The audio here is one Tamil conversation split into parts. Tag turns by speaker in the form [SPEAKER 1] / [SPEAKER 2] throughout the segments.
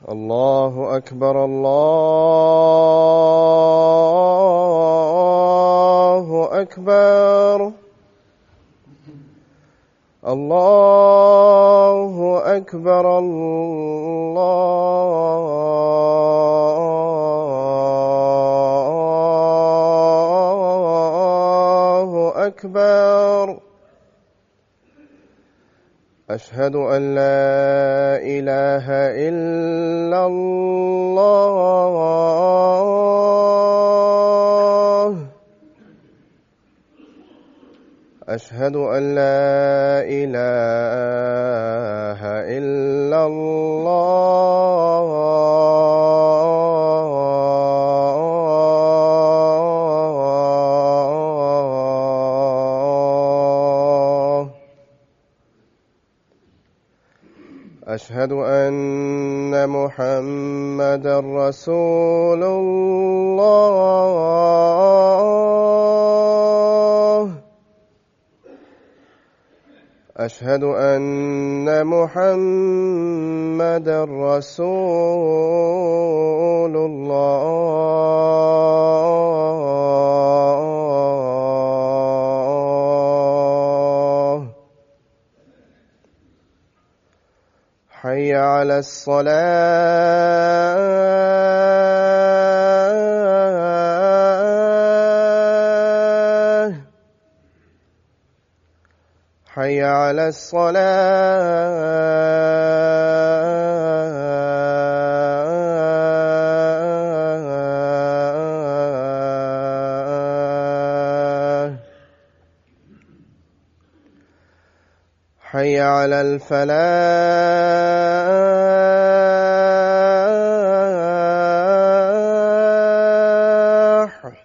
[SPEAKER 1] الله أكبر الله أكبر الله أكبر الله أكبر أشهد أن لا إله إلا الله أشهد أن لا إله إلا الله أشهد أن محمد رسول الله أشهد أن محمد رسول الله حي على الصلاة حي على الصلاة حي على الفلاح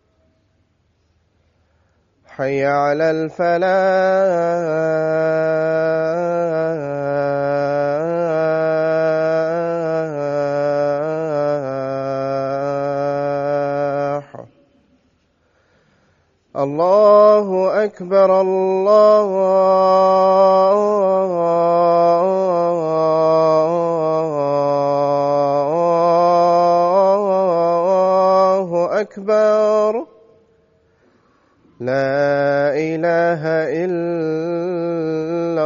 [SPEAKER 1] حي على الفلاح الله أكبر الله أكبر لا إله إلا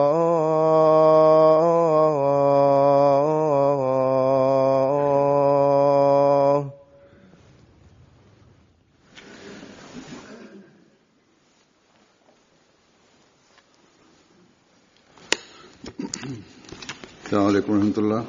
[SPEAKER 1] الله
[SPEAKER 2] السلام عليكم ورحمة الله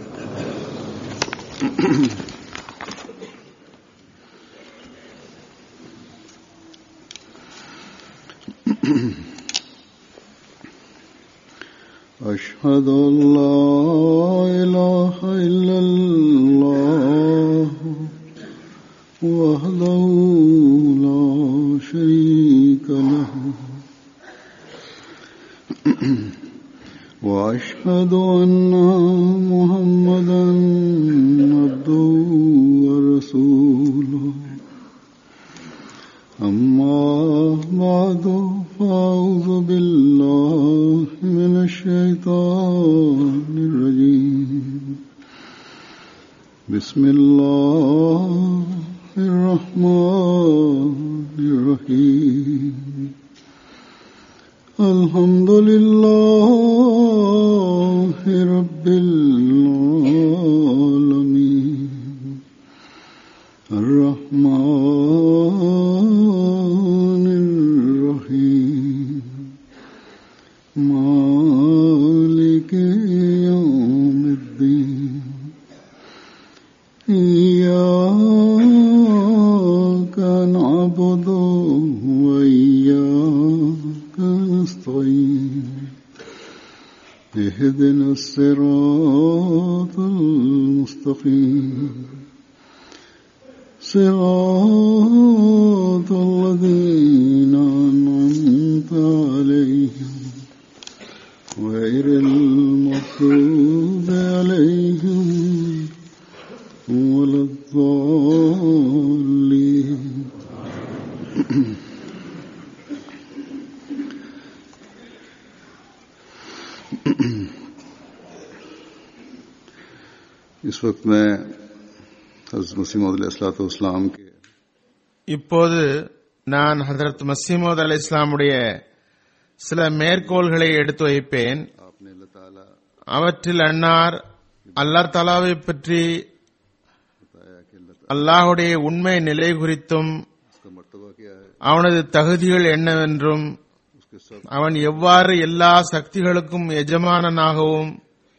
[SPEAKER 2] أشهد أن لا إله إلا الله وحده لا شريك له وأشهد أن محمدا عبده ورسوله أما بعد فأعوذ بالله من الشيطان الرجيم بسم الله الرحمن الرحيم الحمد لله رب العالمين الرحمن الرحيم مالك يوم الدين إياك نعبد وإياك نستعين اهدنا الصراط المستقيم صراط الذين أنعمت عليهم غير المغضوب عليهم ولا الضالين इस वक्त मैं हजरत मसीम इस्लाम के
[SPEAKER 3] இப்போது நான் ஹதரத் மசீமோத் அலி இஸ்லாமுடைய சில மேற்கோள்களை எடுத்து வைப்பேன்
[SPEAKER 2] आपने अल्लाह ताला
[SPEAKER 3] அவற்றில் அன்னார் அல்லாஹ் தலாவை பற்றி
[SPEAKER 2] बताया कि अल्लाह ताला
[SPEAKER 3] அல்லாஹுடைய உண்மை நிலை குறித்தும்
[SPEAKER 2] उसका मर्तबा क्या है
[SPEAKER 3] அவனது தகுதிகள் என்னவென்றும்
[SPEAKER 2] उसके सब
[SPEAKER 3] அவன் எவ்வாறு எல்லா சக்திகளுக்கும் எஜமானனாகவும்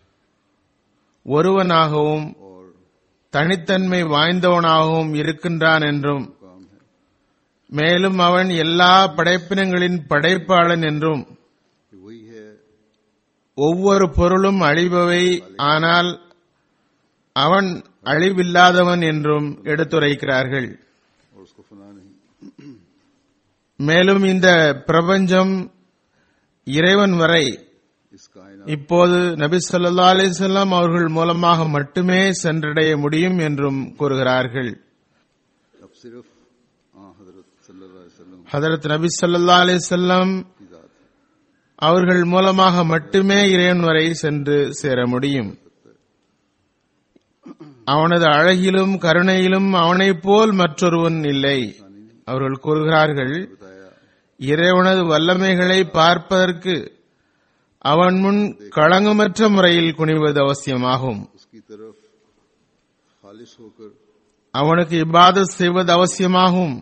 [SPEAKER 3] ஒருவனாகவும்
[SPEAKER 2] और
[SPEAKER 3] தனித்தன்மை வாய்ந்தவனாகவும் இருக்கின்றான் என்றும்
[SPEAKER 2] काम है
[SPEAKER 3] மேலும் அவன் எல்லா படைப்பினங்களின் படைப்பாளன் என்றும்
[SPEAKER 2] कि वही है
[SPEAKER 3] ஒவ்வொரு பொருளும் அழிபவை ஆனால் அவன் அழிவில்லாதவன் என்றும் எடுத்துரைக்கிறார்கள்
[SPEAKER 2] और उसको फना नहीं
[SPEAKER 3] மேலும் இந்த பிரபஞ்சம் இறைவன் வரை
[SPEAKER 2] इस कायनात
[SPEAKER 3] இப்போது நபி ஸல்லல்லாஹு அலைஹி வஸல்லம் அவர்கள் மூலமாக மட்டுமே சென்றடைய முடியும் என்றும் கூறுகிறார்கள்
[SPEAKER 2] अब सिर्फ हाँ हजरत सल्लल्लाहु अलैहि वसल्लम
[SPEAKER 3] ஹதரத் நபி ஸல்லல்லாஹு அலைஹி வஸல்லம்
[SPEAKER 2] की जात है
[SPEAKER 3] அவர்கள் மூலமாக மட்டுமே இறைவன் வரை சென்று சேர முடியும் அவனது அழகிலும் கருணையிலும் அவனைப் போல் மற்றொருவன் இல்லை அவர்கள் கூறுகிறார்கள்
[SPEAKER 2] बताया
[SPEAKER 3] இறைவனது வல்லமைகளை பார்ப்பதற்கு அவன் முன் களங்கமற்ற முறையில் குனிவது அவசியமாகும்
[SPEAKER 2] उसकी तरफ खालिश होकर
[SPEAKER 3] அவனுக்கு இபாதத் செய்வது அவசியமாகும்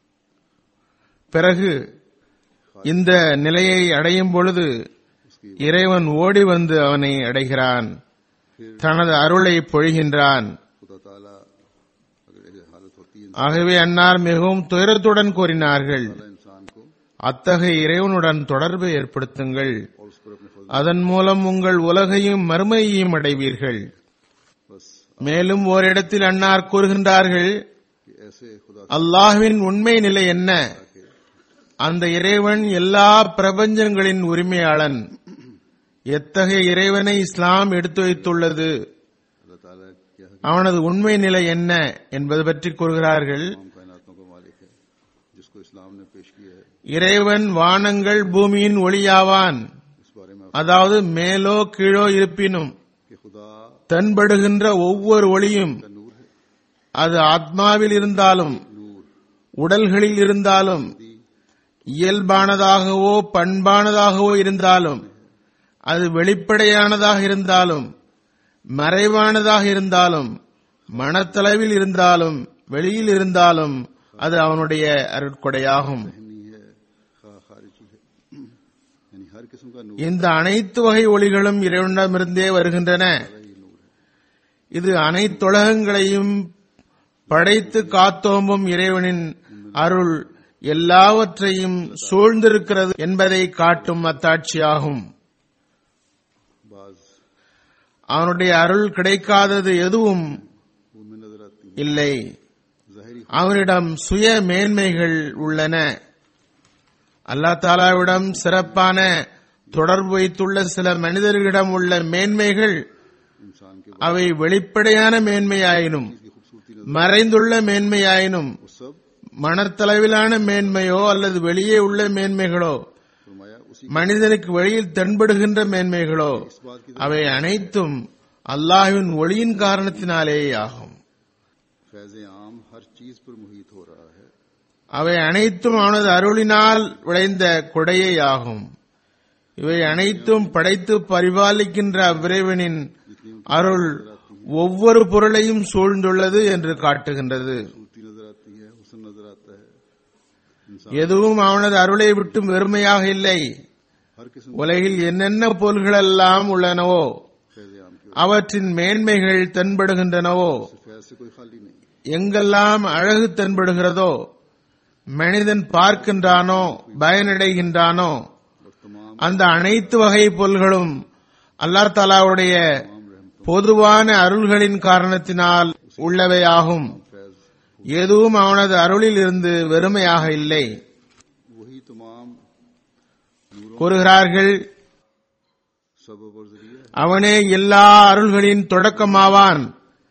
[SPEAKER 3] பிறகு இந்த நிலையை அடையும் பொழுது இறைவன் ஓடி வந்து அவனை அடைகிறான் தனது அருளை பொழிகின்றான்
[SPEAKER 2] खुदा ताला अगर ये हालत होती है
[SPEAKER 3] ஆகவே அன்னார் மிகவும் துயரத்துடன் கூறினார்கள்
[SPEAKER 2] इंसान को
[SPEAKER 3] அத்தகைய இறைவனுடன் தொடர்பை ஏற்படுத்துங்கள்
[SPEAKER 2] और उस पर अपने फजल
[SPEAKER 3] அதன் மூலம் உங்கள் உலகையும் மறுமையையும் அடைவீர்கள்
[SPEAKER 2] बस
[SPEAKER 3] மேலும் ஓரிடத்தில் அன்னார் கூறுகின்றார்கள்
[SPEAKER 2] कि ऐसे खुदा
[SPEAKER 3] அல்லாஹ்வின் உண்மை நிலை என்ன அந்த இறைவன் எல்லா பிரபஞ்சங்களின் உரிமையாளன் எத்தகைய இறைவனை இஸ்லாம் எடுத்து வைத்துள்ளது
[SPEAKER 2] अल्लाह ताला क्या है
[SPEAKER 3] அவனது उண்மை நிலை என்ன என்பது பற்றி கூறுகிறார்கள்
[SPEAKER 2] तमाम कायनातों का मालिक है जिसको इस्लाम ने पेश किया है
[SPEAKER 3] இறைவன் வானங்கள் பூமியின் ஒளியாவான்
[SPEAKER 2] इस बारे में
[SPEAKER 3] அதாவது மேலோ கீழோ இருப்பினும்
[SPEAKER 2] कि खुदा
[SPEAKER 3] தென்படுகின்ற ஒவ்வொரு ஒளியும்
[SPEAKER 2] का नूर है
[SPEAKER 3] அது ஆத்மாவில் இருந்தாலும்
[SPEAKER 2] नूर
[SPEAKER 3] உடல்களில் இருந்தாலும் இயல்பானதாகவோ பண்பானதாகவோ இருந்தாலும் அது வெளிப்படையானதாக இருந்தாலும் மறைவானதாக இருந்தாலும் மனத்தளவில் இருந்தாலும் வெளியில் இருந்தாலும் அது அவனுடைய அருட்கொடையாகும்
[SPEAKER 2] नहीं है खा खारिजी है यानी हर किस्म का नूर
[SPEAKER 3] இந்த அனைத்து வகை ஒளிகளும் இறைவனிடமிருந்தே வருகின்றன
[SPEAKER 2] ही नूर है
[SPEAKER 3] இது அனைத்துலகங்களையும் படைத்து காத்தோம்பும் இறைவனின் அருள் எல்லாவற்றையும் சூழ்ந்திருக்கிறது என்பதை காட்டும் அத்தாட்சியாகும்
[SPEAKER 2] बाज
[SPEAKER 3] அவனுடைய அருள் கிடைக்காதது எதுவும்
[SPEAKER 2] उनमें नजर आती है
[SPEAKER 3] இல்லை
[SPEAKER 2] जाहिरी
[SPEAKER 3] அவனிடம் சுய மேன்மைகள் உள்ளன அல்லா தாலாவிடம் சிறப்பான தொடர்பு வைத்துள்ள சில மனிதர்களிடம் உள்ள மேன்மைகள்
[SPEAKER 2] इंसान के
[SPEAKER 3] அவை வெளிப்படையான மேன்மையாயினும்
[SPEAKER 2] की खूबसूरती
[SPEAKER 3] மறைந்துள்ள மேன்மையாயினும்
[SPEAKER 2] वो सब
[SPEAKER 3] மனத்தளவிலான மேன்மையோ அல்லது வெளியே உள்ள மேன்மைகளோ
[SPEAKER 2] फरमाया उसी
[SPEAKER 3] மனிதனுக்கு வெளியில் தென்படுகின்ற மேன்மைகளோ
[SPEAKER 2] इस बात की
[SPEAKER 3] அவை அனைத்தும் அல்லாஹ்வின் ஒளியின் காரணத்தினாலேயே ஆகும்
[SPEAKER 2] फैज आम हर चीज पर मुहित हो रहा है
[SPEAKER 3] அவை அனைத்தும் அவனது அருளினால் விளைந்த கொடையே ஆகும் இவை அனைத்தும் படைத்து பரிபாலிக்கின்ற அவ்விரைவனின் அருள் ஒவ்வொரு பொருளையும் சூழ்ந்துள்ளது என்று காட்டுகின்றது
[SPEAKER 2] खूबसूरती नजर आती है हुसन नजर आता है इंसान
[SPEAKER 3] எதுவும் அவனது அருளை விட்டு வெறுமையாக இல்லை
[SPEAKER 2] हर किस्म
[SPEAKER 3] உலகில் என்னென்ன பொருள்களெல்லாம் உள்ளனவோ
[SPEAKER 2] फैज आम की
[SPEAKER 3] அவற்றின் மேன்மைகள் தென்படுகின்றனவோ
[SPEAKER 2] वजह से फैज से कोई खाली नहीं
[SPEAKER 3] எங்கெல்லாம் அழகு தென்படுகிறதோ மனிதன் பார்க்கின்றானோ பயனடைகின்றானோ
[SPEAKER 2] और तमाम
[SPEAKER 3] அந்த அனைத்து வகை பொருள்களும் அல்லாஹ் தாலாவுடைய பொதுவான அருள்களின் காரணத்தினால் உள்ளவையாகும்
[SPEAKER 2] फैज
[SPEAKER 3] எதுவும் அவனது அருளில் இருந்து வெறுமையாக இல்லை
[SPEAKER 2] वही तमाम
[SPEAKER 3] கூறுகிறார்கள்
[SPEAKER 2] सबब और जरिया
[SPEAKER 3] அவனே எல்லா அருள்களின் தொடக்கமாவான்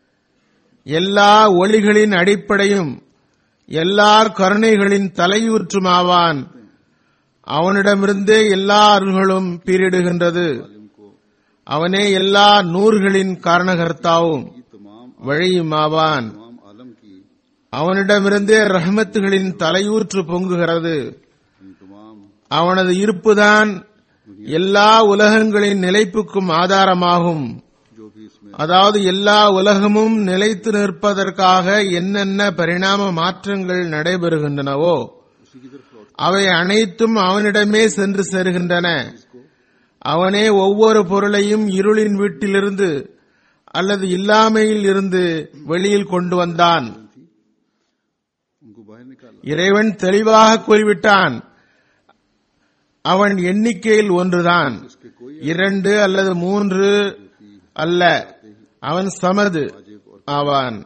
[SPEAKER 3] எல்லா ஒளிகளின் அடிப்படையும் எல்லா கருணைகளின் தலையூற்றுமாவான் அவனிடமிருந்தே எல்லா அருள்களும் பீரிடுகின்றது
[SPEAKER 2] इल्म को
[SPEAKER 3] அவனே எல்லா நூறுகளின் காரணகர்த்தாவும்
[SPEAKER 2] ये तमाम
[SPEAKER 3] வழியுமாவான்
[SPEAKER 2] तमाम आलम की
[SPEAKER 3] அவனிடமிருந்தே ரஹமத்துகளின் தலையூற்று பொங்குகிறது
[SPEAKER 2] इन तमाम
[SPEAKER 3] அவனது இருப்புதான் எல்லா உலகங்களின் நிலைப்புக்கும் ஆதாரமாகும்
[SPEAKER 2] जो भी इसमें
[SPEAKER 3] அதாவது எல்லா உலகமும் நிலைத்து நிற்பதற்காக என்னென்ன பரிணாம மாற்றங்கள் நடைபெறுகின்றனவோ
[SPEAKER 2] उसी की तरफ लौट
[SPEAKER 3] அவை அனைத்தும் அவனிடமே சென்று சேருகின்றன அவனே ஒவ்வொரு பொருளையும் இருளின் வீட்டிலிருந்து அல்லது இல்லாமையில் இருந்து வெளியில் கொண்டு வந்தான்
[SPEAKER 2] थी उनको बाहर निकाला
[SPEAKER 3] இறைவன் தெளிவாக கூறிவிட்டான் அவன் எண்ணிக்கையில் ஒன்றுதான்
[SPEAKER 2] उसके कोई
[SPEAKER 3] இரண்டு அல்லது மூன்று அல்ல அவன் சமது ஆவான்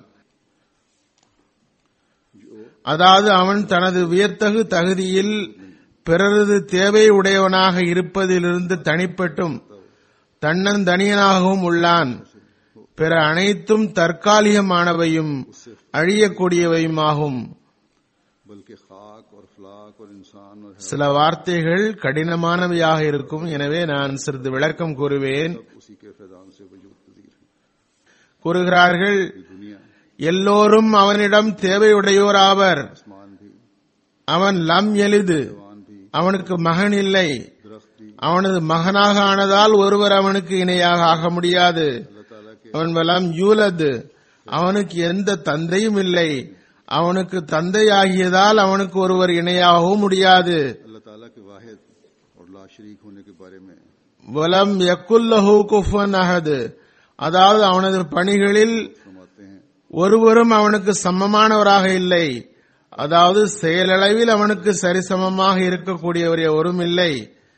[SPEAKER 3] அதாவது அவன் தனது வியத்தகு தகுதியில் பிறரது தேவை உடையவனாக இருப்பதிலிருந்து தனிப்பட்டும் தன்னந்தனியனாகவும் உள்ளான் பிற அனைத்தும் தற்காலிகமானவையும் அழியக்கூடியவையுமாகும்
[SPEAKER 2] बल्कि खाक और फलाक और इंसान और
[SPEAKER 3] சில வார்த்தைகள் கடினமானவையாக இருக்கும் எனவே நான் சிறிது விளக்கம் கூறுவேன்
[SPEAKER 2] सब उसी के फैजान से वजूद पजीर है
[SPEAKER 3] கூறுகிறார்கள்
[SPEAKER 2] ये दुनिया
[SPEAKER 3] எல்லோரும் அவனிடம் தேவையுடையோராவர்
[SPEAKER 2] आसमान भी
[SPEAKER 3] அவன் லம் எளிது
[SPEAKER 2] जवान भी
[SPEAKER 3] அவனுக்கு மகன் இல்லை
[SPEAKER 2] दरख्त भी
[SPEAKER 3] அவனது மகனாக ஆனதால் ஒருவர் அவனுக்கு இணையாக ஆக முடியாது
[SPEAKER 2] अल्लाह ताला के
[SPEAKER 3] அவன் வலம் யூலது அவனுக்கு எந்த தந்தையும் இல்லை அவனுக்கு தந்தையாகியதால் அவனுக்கு ஒருவர் இணையாகவும் முடியாது
[SPEAKER 2] अल्लाह ताला के वाहिद और ला शरीक होने के बारे में
[SPEAKER 3] வலம் யக்குல்லஹு குஃபன் அஹது அதாவது அவனது பணிகளில்
[SPEAKER 2] फरमाते हैं
[SPEAKER 3] ஒருவரும் அவனுக்கு சமமானவராக இல்லை அதாவது செயலளவில் அவனுக்கு சரிசமமாக இருக்கக்கூடியவர் எவரும் இல்லை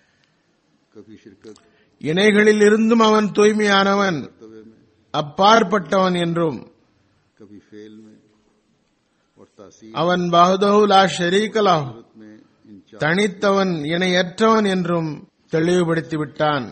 [SPEAKER 2] कभी शिरकत
[SPEAKER 3] இணைகளில் இருந்தும் அவன் தூய்மையானவன்
[SPEAKER 2] कर्तव्य में
[SPEAKER 3] அப்பாற்பட்டவன் என்றும்
[SPEAKER 2] कभी फेल में और तासीर
[SPEAKER 3] அவன் பஹதஹுலா ஷரீகலா
[SPEAKER 2] में इन चार
[SPEAKER 3] தனித்தவன் இணையற்றவன் என்றும் தெளிவுபடுத்தி விட்டான்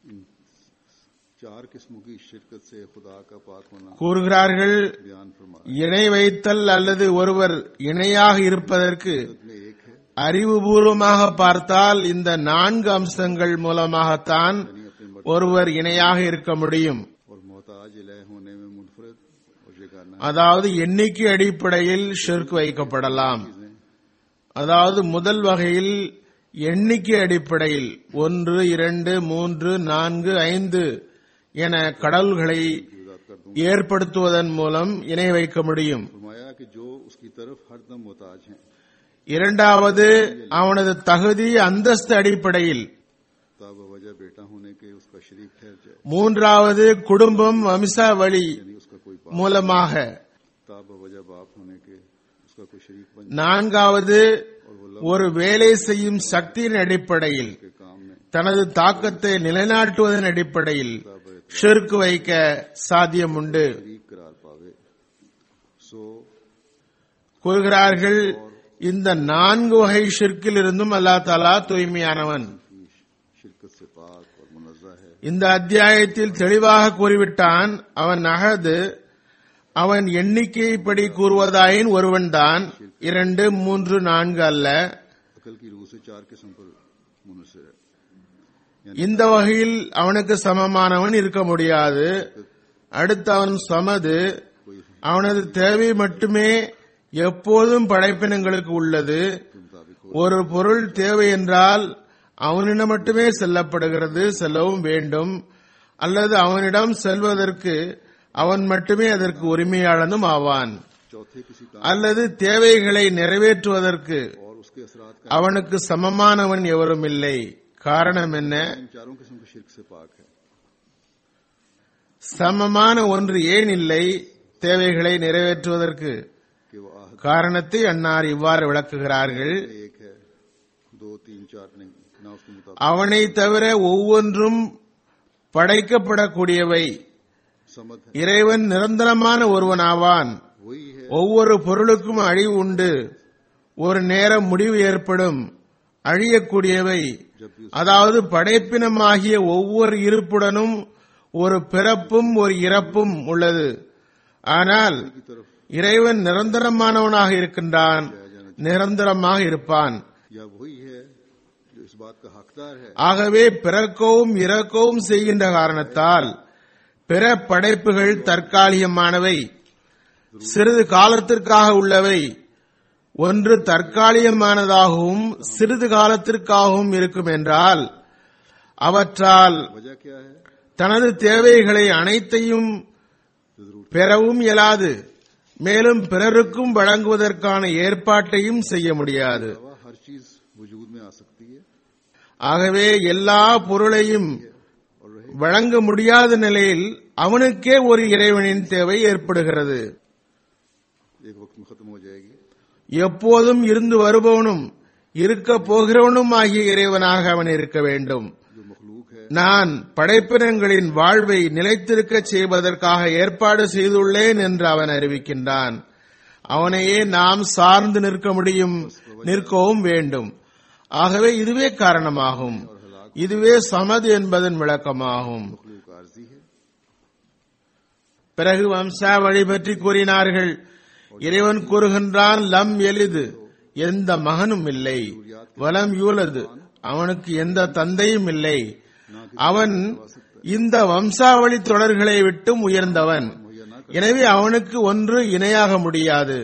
[SPEAKER 2] चार किस्मों की शिरकत से खुदा का पाक होना
[SPEAKER 3] கூறுகிறார்கள்
[SPEAKER 2] बयान फरमा
[SPEAKER 3] இணை வைத்தல் அல்லது ஒருவர் இணையாக இருப்பதற்கு
[SPEAKER 2] में एक है
[SPEAKER 3] அறிவுபூர்வமாக பார்த்தால் இந்த நான்கு அம்சங்கள் மூலமாகத்தான்
[SPEAKER 2] यानी अपने मर्द
[SPEAKER 3] ஒருவர் இணையாக இருக்க முடியும்
[SPEAKER 2] और मोहताज इलह होने में मुनफरद और यगाना
[SPEAKER 3] அதாவது எண்ணிக்கை அடிப்படையில் ஷிர்க் வைக்கப்படலாம்
[SPEAKER 2] चीजें
[SPEAKER 3] அதாவது முதல் வகையில் எண்ணிக்கை அடிப்படையில் ஒன்று இரண்டு மூன்று நான்கு ஐந்து என கடவுள்களை
[SPEAKER 2] गुजात कर दूं
[SPEAKER 3] ஏற்படுத்துவதன் மூலம் இணை வைக்க முடியும்
[SPEAKER 2] फरमाया कि जो उसकी तरफ हरदम मोहताज हैं
[SPEAKER 3] இரண்டாவது அவனது தகுதி அந்தஸ்து அடிப்படையில்
[SPEAKER 2] ताब वजह बेटा होने के उसका शरीक ठहर जाए
[SPEAKER 3] மூன்றாவது குடும்பம் வம்சாவளி
[SPEAKER 2] यानी उसका कोई बाप
[SPEAKER 3] மூலமாக
[SPEAKER 2] ताब वजह बाप होने के उसका कोई शरीक बन
[SPEAKER 3] நான்காவது ஒரு வேலை செய்யும் சக்தியின் அடிப்படையில்
[SPEAKER 2] के काम में
[SPEAKER 3] தனது தாக்கத்தை நிலைநாட்டுவதன் அடிப்படையில் ஷிர்க் வைக்க சாத்தியம் உண்டு
[SPEAKER 2] शरीक करार पावे सो
[SPEAKER 3] கூறுகிறார்கள் இந்த நான்கு வகை ஷிர்க்கில் இருந்தும் அல்லா தாலா தூய்மையானவன்
[SPEAKER 2] की शिरकत से पाक और मुनज़्ज़ा है
[SPEAKER 3] இந்த அத்தியாயத்தில் தெளிவாக கூறிவிட்டான் அவன் அகது அவன் எண்ணிக்கைப்படி கூறுவதாயின் ஒருவன்தான் இரண்டு மூன்று நான்கு அல்ல
[SPEAKER 2] अकल की रूह से चार किस्म पर मुनसर है
[SPEAKER 3] இந்த வகையில் அவனுக்கு சமமானவன் இருக்க முடியாது அடுத்து அவன் சமது
[SPEAKER 2] कोई
[SPEAKER 3] அவனது தேவை மட்டுமே எப்போதும் படைப்பினங்களுக்கு உள்ளது
[SPEAKER 2] के मुताबिक हो
[SPEAKER 3] ஒரு பொருள் தேவை என்றால் அவனிடம் மட்டுமே செல்லப்படுகிறது செல்லவும் வேண்டும் அல்லது அவனிடம் செல்வதற்கு அவன் மட்டுமே அதற்கு உரிமையாளனும் ஆவான்
[SPEAKER 2] चौथे किसी काम
[SPEAKER 3] அல்லது தேவைகளை நிறைவேற்றுவதற்கு
[SPEAKER 2] और उसके असरात का
[SPEAKER 3] அவனுக்கு சமமானவன் எவரும் இல்லை காரணம் என்ன
[SPEAKER 2] इन चारों किस्म के शिरक से पाक है
[SPEAKER 3] சமமான ஒன்று ஏன் இல்லை தேவைகளை நிறைவேற்றுவதற்கு
[SPEAKER 2] कि वो आहद
[SPEAKER 3] காரணத்தை அன்னார் இவ்வாறு விளக்குகிறார்கள்
[SPEAKER 2] एक है दो तीन चार नहीं ना उसके मुताबिक
[SPEAKER 3] அவனை தவிர ஒவ்வொன்றும் படைக்கப்படக்கூடியவை
[SPEAKER 2] समद है
[SPEAKER 3] இறைவன் நிரந்தரமான ஒருவனாவான்
[SPEAKER 2] वही है
[SPEAKER 3] ஒவ்வொரு பொருளுக்கும் அழிவு உண்டு ஒரு நேரம் முடிவு ஏற்படும் அழியக்கூடியவை
[SPEAKER 2] जब भी
[SPEAKER 3] அதாவது படைப்பினமாகிய ஒவ்வொரு இருப்புடனும் ஒரு பிறப்பும் ஒரு இறப்பும் உள்ளது ஆனால்
[SPEAKER 2] की तरफ
[SPEAKER 3] இறைவன் நிரந்தரமானவனாக இருக்கின்றான் நிரந்தரமாக இருப்பான்
[SPEAKER 2] या वही है जो इस बात का हकदार है
[SPEAKER 3] ஆகவே பிறக்கவும் இறக்கவும் செய்கின்ற காரணத்தால் பிற படைப்புகள் தற்காலிகமானவை சிறிது காலத்திற்காக உள்ளவை ஒன்று தற்காலிகமானதாகவும் சிறிது காலத்திற்காகவும் இருக்கும் என்றால் அவற்றால்
[SPEAKER 2] वजह क्या है
[SPEAKER 3] தனது தேவைகளை அனைத்தையும் பெறவும் இயலாது மேலும் பிறருக்கும் வழங்குவதற்கான ஏற்பாட்டையும் செய்ய முடியாது
[SPEAKER 2] अलावा हर चीज वजूद में आ सकती है
[SPEAKER 3] ஆகவே எல்லா பொருளையும்
[SPEAKER 2] और रहे
[SPEAKER 3] வழங்க முடியாத நிலையில் அவனுக்கே ஒரு இறைவனின் தேவை ஏற்படுகிறது
[SPEAKER 2] एक वक्त में खत्म हो जाएगी
[SPEAKER 3] எப்போதும் இருந்து வருபவனும் இருக்க போகிறவனும் ஆகிய இறைவனாக அவன் இருக்க வேண்டும்
[SPEAKER 2] जो मखलूक है
[SPEAKER 3] நான் படைப்பினங்களின் வாழ்வை நிலைத்திருக்கச் செய்வதற்காக ஏற்பாடு செய்துள்ளேன் என்று அவன் அறிவிக்கின்றான் அவனையே நாம் சார்ந்து நிற்க முடியும் நிற்கவும் வேண்டும் ஆகவே இதுவே காரணமாகும் இதுவே சமது என்பதன் விளக்கமாகும்
[SPEAKER 2] मखलूक आर्जी है
[SPEAKER 3] பிறகு வம்சாவழி பற்றி கூறினார்கள் இறைவன் கூறுகின்றான் லம் எளிது எந்த மகனும் இல்லை வலம் யூலது அவனுக்கு எந்த தந்தையும் இல்லை அவன் இந்த வம்சாவளி தொடர்களை விட்டும் உயர்ந்தவன் எனவே அவனுக்கு ஒன்று இணையாக முடியாது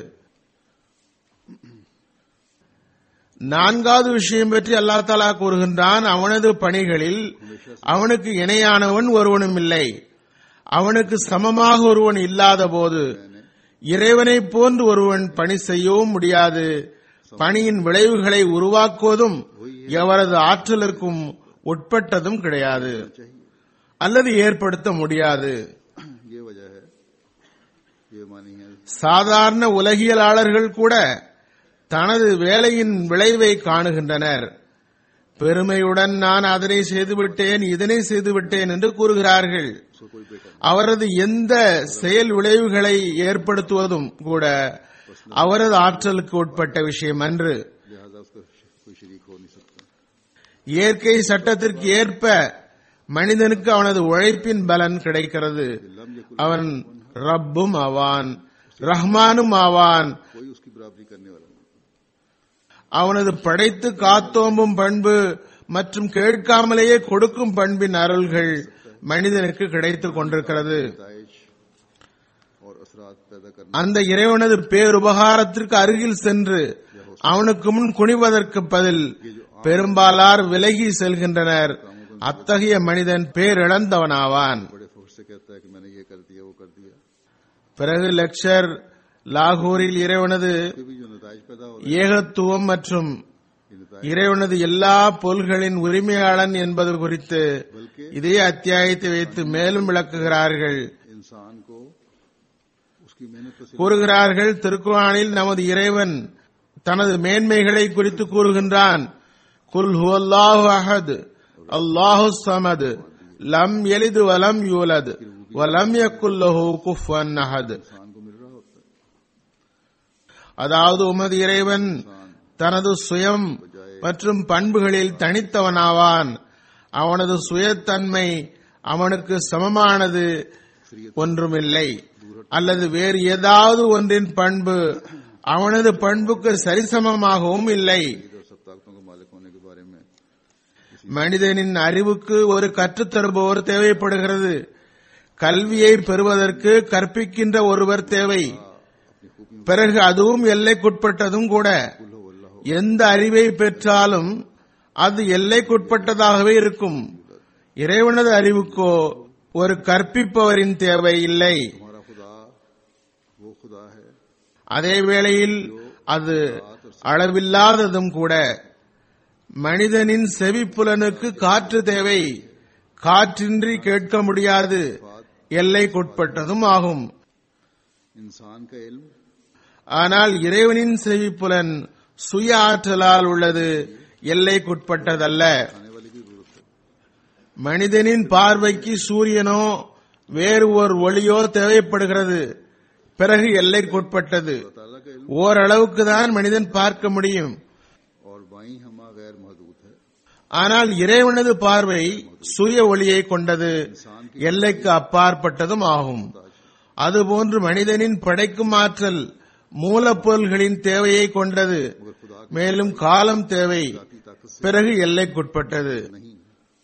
[SPEAKER 3] நான்காவது விஷயம் பற்றி அல்லா தாலா கூறுகின்றான் அவனது பணிகளில் அவனுக்கு இணையானவன் ஒருவனும் இல்லை அவனுக்கு சமமாக ஒருவன் இல்லாத போது இறைவனைப் போன்று ஒருவன் பணி செய்யவும் முடியாது பணியின் விளைவுகளை உருவாக்குவதும் எவரது ஆற்றலுக்கும் உட்பட்டதும் கிடையாது அல்லது ஏற்படுத்த முடியாது
[SPEAKER 2] ये वजह है ये मानी है
[SPEAKER 3] சாதாரண உலகியலாளர்கள் கூட தனது வேலையின் விளைவை காணுகின்றனர் பெருமையுடன் நான் அதனை செய்துவிட்டேன் இதனை செய்துவிட்டேன் என்று கூறுகிறார்கள்
[SPEAKER 2] उसको कोई बेटा
[SPEAKER 3] அவரது எந்த செயல் விளைவுகளை ஏற்படுத்துவதும் கூட அவரது ஆற்றலுக்கு உட்பட்ட விஷயம் அன்று
[SPEAKER 2] नहीं लिहाजा उसका कोई शरीक हो नहीं सकता
[SPEAKER 3] இயற்கை சட்டத்திற்கு ஏற்ப மனிதனுக்கு அவனது உழைப்பின் பலன் கிடைக்கிறது
[SPEAKER 2] लम यकुल
[SPEAKER 3] அவன் ரப்பும் ஆவான் ரஹ்மானும் ஆவான்
[SPEAKER 2] कोई उसकी बराबरी करने वाला नहीं
[SPEAKER 3] அவனது படைத்து காத்தோம்பும் பண்பு மற்றும் கேட்காமலேயே கொடுக்கும் பண்பின் அருள்கள் மனிதனுக்கு கிடைத்துக் கொண்டிருக்கிறது
[SPEAKER 2] दाइश और असरात पैदा करने
[SPEAKER 3] அந்த இறைவனது பேருபகாரத்திற்கு அருகில் சென்று அவனுக்கு முன் குனிவதற்கு பதில் பெரும்பாலார் விலகி செல்கின்றனர் அத்தகைய மனிதன் பேரிழந்தவனாவான்
[SPEAKER 2] बड़े फोर्स से कहता है कि मैंने ये कर दिया वो कर दिया
[SPEAKER 3] பிறகு லெக்சர் லாகூரில் இறைவனது
[SPEAKER 2] फिर भी जो नतज पैदा हो
[SPEAKER 3] ஏகத்துவம் மற்றும்
[SPEAKER 2] रहे नतज
[SPEAKER 3] இறைவனது எல்லா பொருள்களின் உரிமையாளன் என்பது குறித்து
[SPEAKER 2] बल्कि
[SPEAKER 3] இதே அத்தியாயத்தை வைத்து மேலும் விளக்குகிறார்கள்
[SPEAKER 2] इंसान को उसकी मेहनत का सिला
[SPEAKER 3] கூறுகிறார்கள் திருக்குறானில் நமது இறைவன் தனது மேன்மைகளை குறித்து கூறுகின்றான் குல் ஹுவல்லாஹு அஹத் அல்லாஹு சமது லம் எலிது வலம் யூலது வலம் யக்குல்லஹு குஃபன் அஹத்
[SPEAKER 2] इंसान को मिल रहा होता है
[SPEAKER 3] அதாவது உமது இறைவன் தனது சுயம் மற்றும் பண்புகளில் தனித்தவனாவான் அவனது சுயத்தன்மை அவனுக்கு சமமானது ஒன்றுமில்லை அல்லது வேறு ஏதாவது ஒன்றின் பண்பு அவனது பண்புக்கு சரிசமமாகவும் இல்லை
[SPEAKER 2] इधर सब ताकतों के मालिक होने के बारे में
[SPEAKER 3] மனிதனின் அறிவுக்கு ஒரு கற்றுத்தருபவர் தேவைப்படுகிறது கல்வியை பெறுவதற்கு கற்பிக்கின்ற ஒருவர் தேவை பிறகு அதுவும் எல்லைக்குட்பட்டதும் கூட எந்த அறிவை பெற்றாலும் அது எல்லைக்குட்பட்டதாகவே இருக்கும் இறைவனது அறிவுக்கோ ஒரு கற்பிப்பவரின் தேவை இல்லை
[SPEAKER 2] हमारा खुदा वो खुदा है
[SPEAKER 3] அதே வேளையில் அது அளவில்லாததும் கூட மனிதனின் செவிப்புலனுக்கு காற்று தேவை காற்றின்றி கேட்க முடியாது எல்லைக்குட்பட்டதும் ஆகும்
[SPEAKER 2] इंसान का इल्म
[SPEAKER 3] ஆனால் இறைவனின் செவிப்புலன் சுய ஆற்றலால் உள்ளது எல்லைக்குட்பட்டதல்ல
[SPEAKER 2] आने वाली की जरूरत है
[SPEAKER 3] மனிதனின் பார்வைக்கு சூரியனோ வேறு ஒரு ஒளியோ தேவைப்படுகிறது பிறகு எல்லைக்குட்பட்டது
[SPEAKER 2] ताला का इल्म
[SPEAKER 3] ஓரளவுக்கு தான் மனிதன் பார்க்க முடியும்
[SPEAKER 2] और बाई हमा गैर महदूद है
[SPEAKER 3] ஆனால் இறைவனது பார்வை சூரிய ஒளியை கொண்டது எல்லைக்கு அப்பாற்பட்டதும் ஆகும் அதுபோன்று மனிதனின் படைக்கும் ஆற்றல் மூலப்பொருள்களின் தேவையை கொண்டது மேலும் காலம் தேவை
[SPEAKER 2] की ताकत से
[SPEAKER 3] பிறகு எல்லைக்குட்பட்டது
[SPEAKER 2] नहीं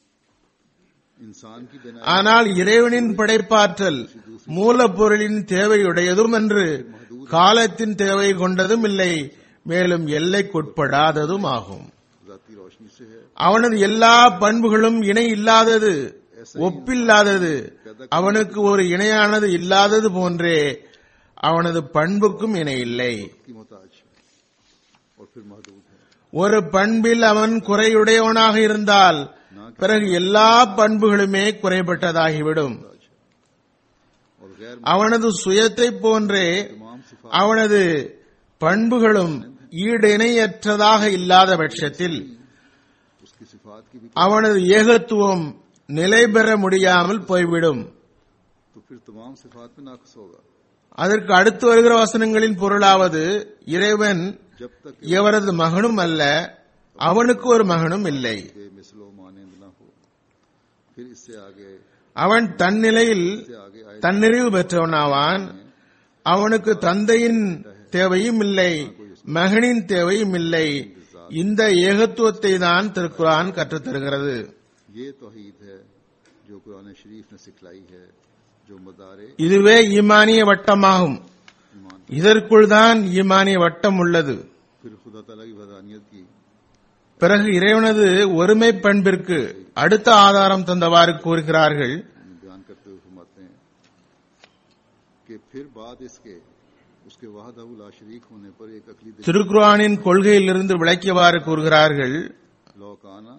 [SPEAKER 2] इंसान की बिना
[SPEAKER 3] ஆனால் இறைவனின் படைப்பாற்றல் மூலப்பொருளின் தேவையுடையதும் என்று காலத்தின் தேவை கொண்டதும் இல்லை மேலும் எல்லைக்குட்படாததும் ஆகும்
[SPEAKER 2] ذاتی रोशनी से है
[SPEAKER 3] அவனது எல்லா பண்புகளும் இணை இல்லாதது ஒப்பில்லாதது அவனுக்கு ஒரு இணையானது இல்லாதது போன்றே அவனது பண்புக்கும் இணை இல்லை
[SPEAKER 2] की मोहताज है और फिर महदूद है
[SPEAKER 3] ஒரு பண்பில் அவன் குறையுடையவனாக இருந்தால் பிறகு எல்லா பண்புகளுமே குறைபட்டதாகிவிடும்
[SPEAKER 2] और गैर
[SPEAKER 3] அவனது சுயத்தை போன்றே
[SPEAKER 2] तमाम सिफात
[SPEAKER 3] அவனது பண்புகளும் ஈடிணையற்றதாக இல்லாத பட்சத்தில்
[SPEAKER 2] उसकी सिफात की भी
[SPEAKER 3] அவனது ஏகத்துவம் நிலை பெற முடியாமல் போய்விடும்
[SPEAKER 2] तो फिर तमाम सिफात में नाकस होगा
[SPEAKER 3] அதற்கு அடுத்து வருகிற வசனங்களின் பொருளாவது இறைவன்
[SPEAKER 2] जब तक
[SPEAKER 3] எவரது மகனும் அல்ல அவனுக்கு ஒரு மகனும் இல்லை
[SPEAKER 2] के मिसलो मानेंद ना हो फिर इससे आगे
[SPEAKER 3] அவன் தன்னிலையில்
[SPEAKER 2] इससे आगे आए
[SPEAKER 3] தன்னிறைவு பெற்றவனாவான் அவனுக்கு தந்தையின் தேவையும் இல்லை மகனின் தேவையும் இல்லை இந்த ஏகத்துவத்தை தான் திருக்குரான் கற்றுத் தருகிறது
[SPEAKER 2] ये तोहीद है जो कुरान शरीफ ने सिखलाई है जो मदारे
[SPEAKER 3] இதுவே ஈமானிய வட்டமாகும்
[SPEAKER 2] ईमान
[SPEAKER 3] இதற்குள் தான் ஈமானிய வட்டம் உள்ளது
[SPEAKER 2] फिर खुदा तला की वदानियत की
[SPEAKER 3] பிறகு இறைவனது ஒருமை பண்பிற்கு அடுத்த ஆதாரம் தந்தவாறு கூறுகிறார்கள்
[SPEAKER 2] बयान करते हुए फरमाते हैं कि फिर बाद इसके उसके वाहदहुल्ला शरीक होने पर एक अकली दिल
[SPEAKER 3] திருக்குரானின் கொள்கையிலிருந்து விளக்கியவாறு கூறுகிறார்கள்
[SPEAKER 2] लौकाना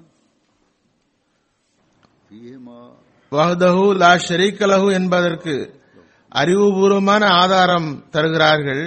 [SPEAKER 2] फीहे मा
[SPEAKER 3] வஹ்தஹு லா ஷரீக்க லஹு என்பதற்கு அறிவுபூர்வமான ஆதாரம் தருகிறார்கள்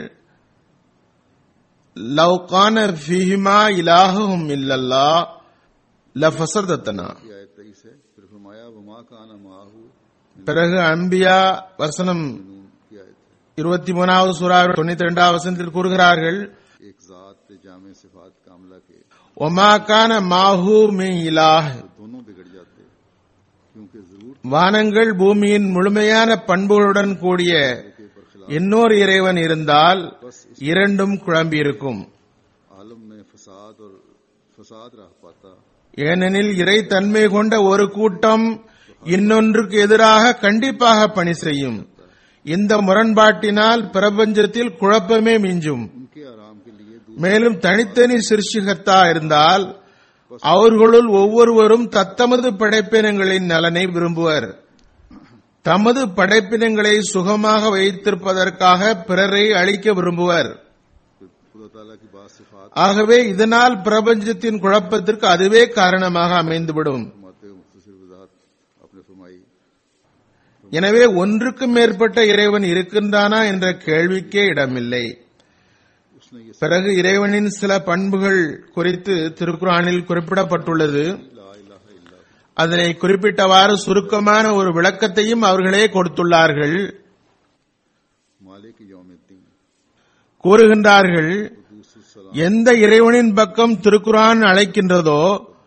[SPEAKER 3] லவ் கான ஃபீஹிமா இலாஹும் இல்லல்லா லஃபஸதத்னா
[SPEAKER 2] की आयत तेईस है फिर फरमाया वमा काना माहू
[SPEAKER 3] பிறகு அம்பியா வசனம்
[SPEAKER 2] नून की आयत है
[SPEAKER 3] இருபத்தி மூணாவது சூறா தொண்ணூத்தி ரெண்டாவது வசனத்தில் கூறுகிறார்கள்
[SPEAKER 2] एक जात जामे सिफात कामला के
[SPEAKER 3] ஒமா கான மாஹூ மின் இலாஹ்
[SPEAKER 2] तो दोनों बिगड़ जाते क्योंकि जरूर
[SPEAKER 3] வானங்கள் பூமியின் முழுமையான பண்புகளுடன் கூடிய
[SPEAKER 2] के बरखिलाफ
[SPEAKER 3] இன்னொரு இறைவன் இருந்தால் இரண்டும் குழம்பியிருக்கும்
[SPEAKER 2] आलम में फसाद और फसाद रह पाता
[SPEAKER 3] ஏனெனில் இறை தன்மை கொண்ட ஒரு கூட்டம் இன்னொன்றுக்கு எதிராக கண்டிப்பாக பணி செய்யும் இந்த முரண்பாட்டினால் பிரபஞ்சத்தில் குழப்பமே மிஞ்சும்
[SPEAKER 2] उनके आराम के लिए दूसरे
[SPEAKER 3] மேலும் தனித்தனி சிருஷ்டிகர்த்தா இருந்தால் அவர்களுள் ஒவ்வொருவரும் தத்தமது படைப்பினங்களின் நலனை விரும்புவர் தமது படைப்பினங்களை சுகமாக வைத்திருப்பதற்காக பிறரை அழிக்க விரும்புவர்
[SPEAKER 2] खुदा ताला की बात सिफात
[SPEAKER 3] ஆகவே இதனால் பிரபஞ்சத்தின் குழப்பத்திற்கு அதுவே காரணமாக அமைந்துவிடும்
[SPEAKER 2] फरमाते हुए मुख्तसर वजाहत आपने फरमाई
[SPEAKER 3] எனவே ஒன்றுக்கும் மேற்பட்ட இறைவன் இருக்கின்றானா என்ற கேள்விக்கே இடமில்லை
[SPEAKER 2] उसने ये
[SPEAKER 3] பிறகு இறைவனின் சில பண்புகள் குறித்து திருக்குறானில் குறிப்பிடப்பட்டுள்ளது
[SPEAKER 2] ला इलाहा इल्ला हु,
[SPEAKER 3] அதனை குறிப்பிட்டவாறு சுருக்கமான ஒரு விளக்கத்தையும் அவர்களே கொடுத்துள்ளார்கள்
[SPEAKER 2] मालिक यौमिद्दीन
[SPEAKER 3] கூறுகின்றார்கள்
[SPEAKER 2] दूसर सलाम
[SPEAKER 3] எந்த இறைவனின் பக்கம் திருக்குரான் அழைக்கின்றதோ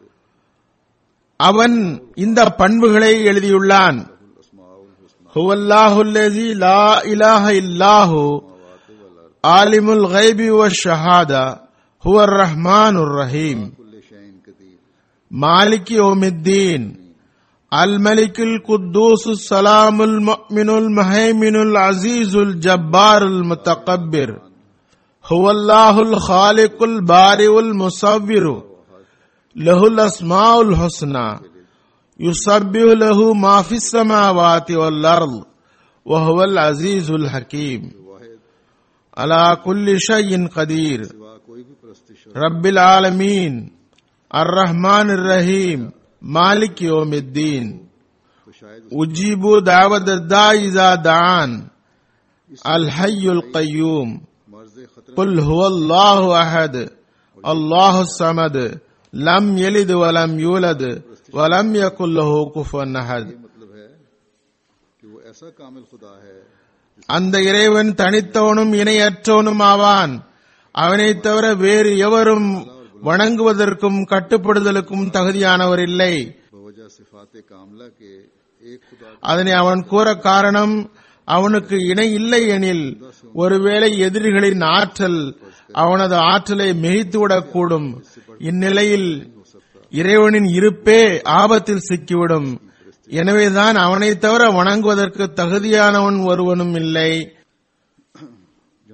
[SPEAKER 3] அவன் இந்த பண்புகளை எழுதியுள்ளான்
[SPEAKER 2] अस्माउल हुस्ना
[SPEAKER 3] ஹுவல்லாஹுல்லதி லா இலாஹ இல்லாஹு ஆலிமுல் கைபி ஷஹாதா ஹுவர் ரஹ்மானுர் ரஹீம்
[SPEAKER 2] कुल्ले शैन कदीर
[SPEAKER 3] مالك يوم الدين الملك القدوس السلام المؤمن المهيمن العزيز الجبار المتكبر هو الله الخالق البارئ المصور له الاسماء الحسنى يسبح له ما في السماوات والارض وهو العزيز الحكيم
[SPEAKER 2] वाहिद
[SPEAKER 3] على كل شيء قدير
[SPEAKER 2] सिवा कोई भी परस्तिश और
[SPEAKER 3] رب العالمين الرحمن الرحيم مالك يوم الدين
[SPEAKER 2] तो शायद
[SPEAKER 3] أجيب دعوة الداعي إذا دعان الحي القيوم
[SPEAKER 2] मर्ज खतरे
[SPEAKER 3] قل هو الله أحد الله الصمد لم يلد ولم يولد ولم يكن له كفوا أحد
[SPEAKER 2] ये मतलब है कि वो ऐसा कामिल खुदा है
[SPEAKER 3] அந்த இறைவன் தனித்தவனும் இணையற்றவனும் ஆவான் அவனைத் தவிர வேறு எவரும் வணங்குவதற்கும் கட்டுப்படுதலுக்கும் தகுதியானவர் இல்லை
[SPEAKER 2] बवजह सिफात कामला के एक खुदा
[SPEAKER 3] அதனை அவன் கூற காரணம் அவனுக்கு இணை இல்லை எனில் ஒருவேளை எதிரிகளின் ஆற்றல் அவனது ஆற்றலை மிகைத்துவிடக்கூடும் இந்நிலையில் இறைவனின் இருப்பே ஆபத்தில் சிக்கிவிடும் எனவேதான் அவனைத் தவிர வணங்குவதற்கு தகுதியானவன் ஒருவனும் இல்லை
[SPEAKER 2] जहाँ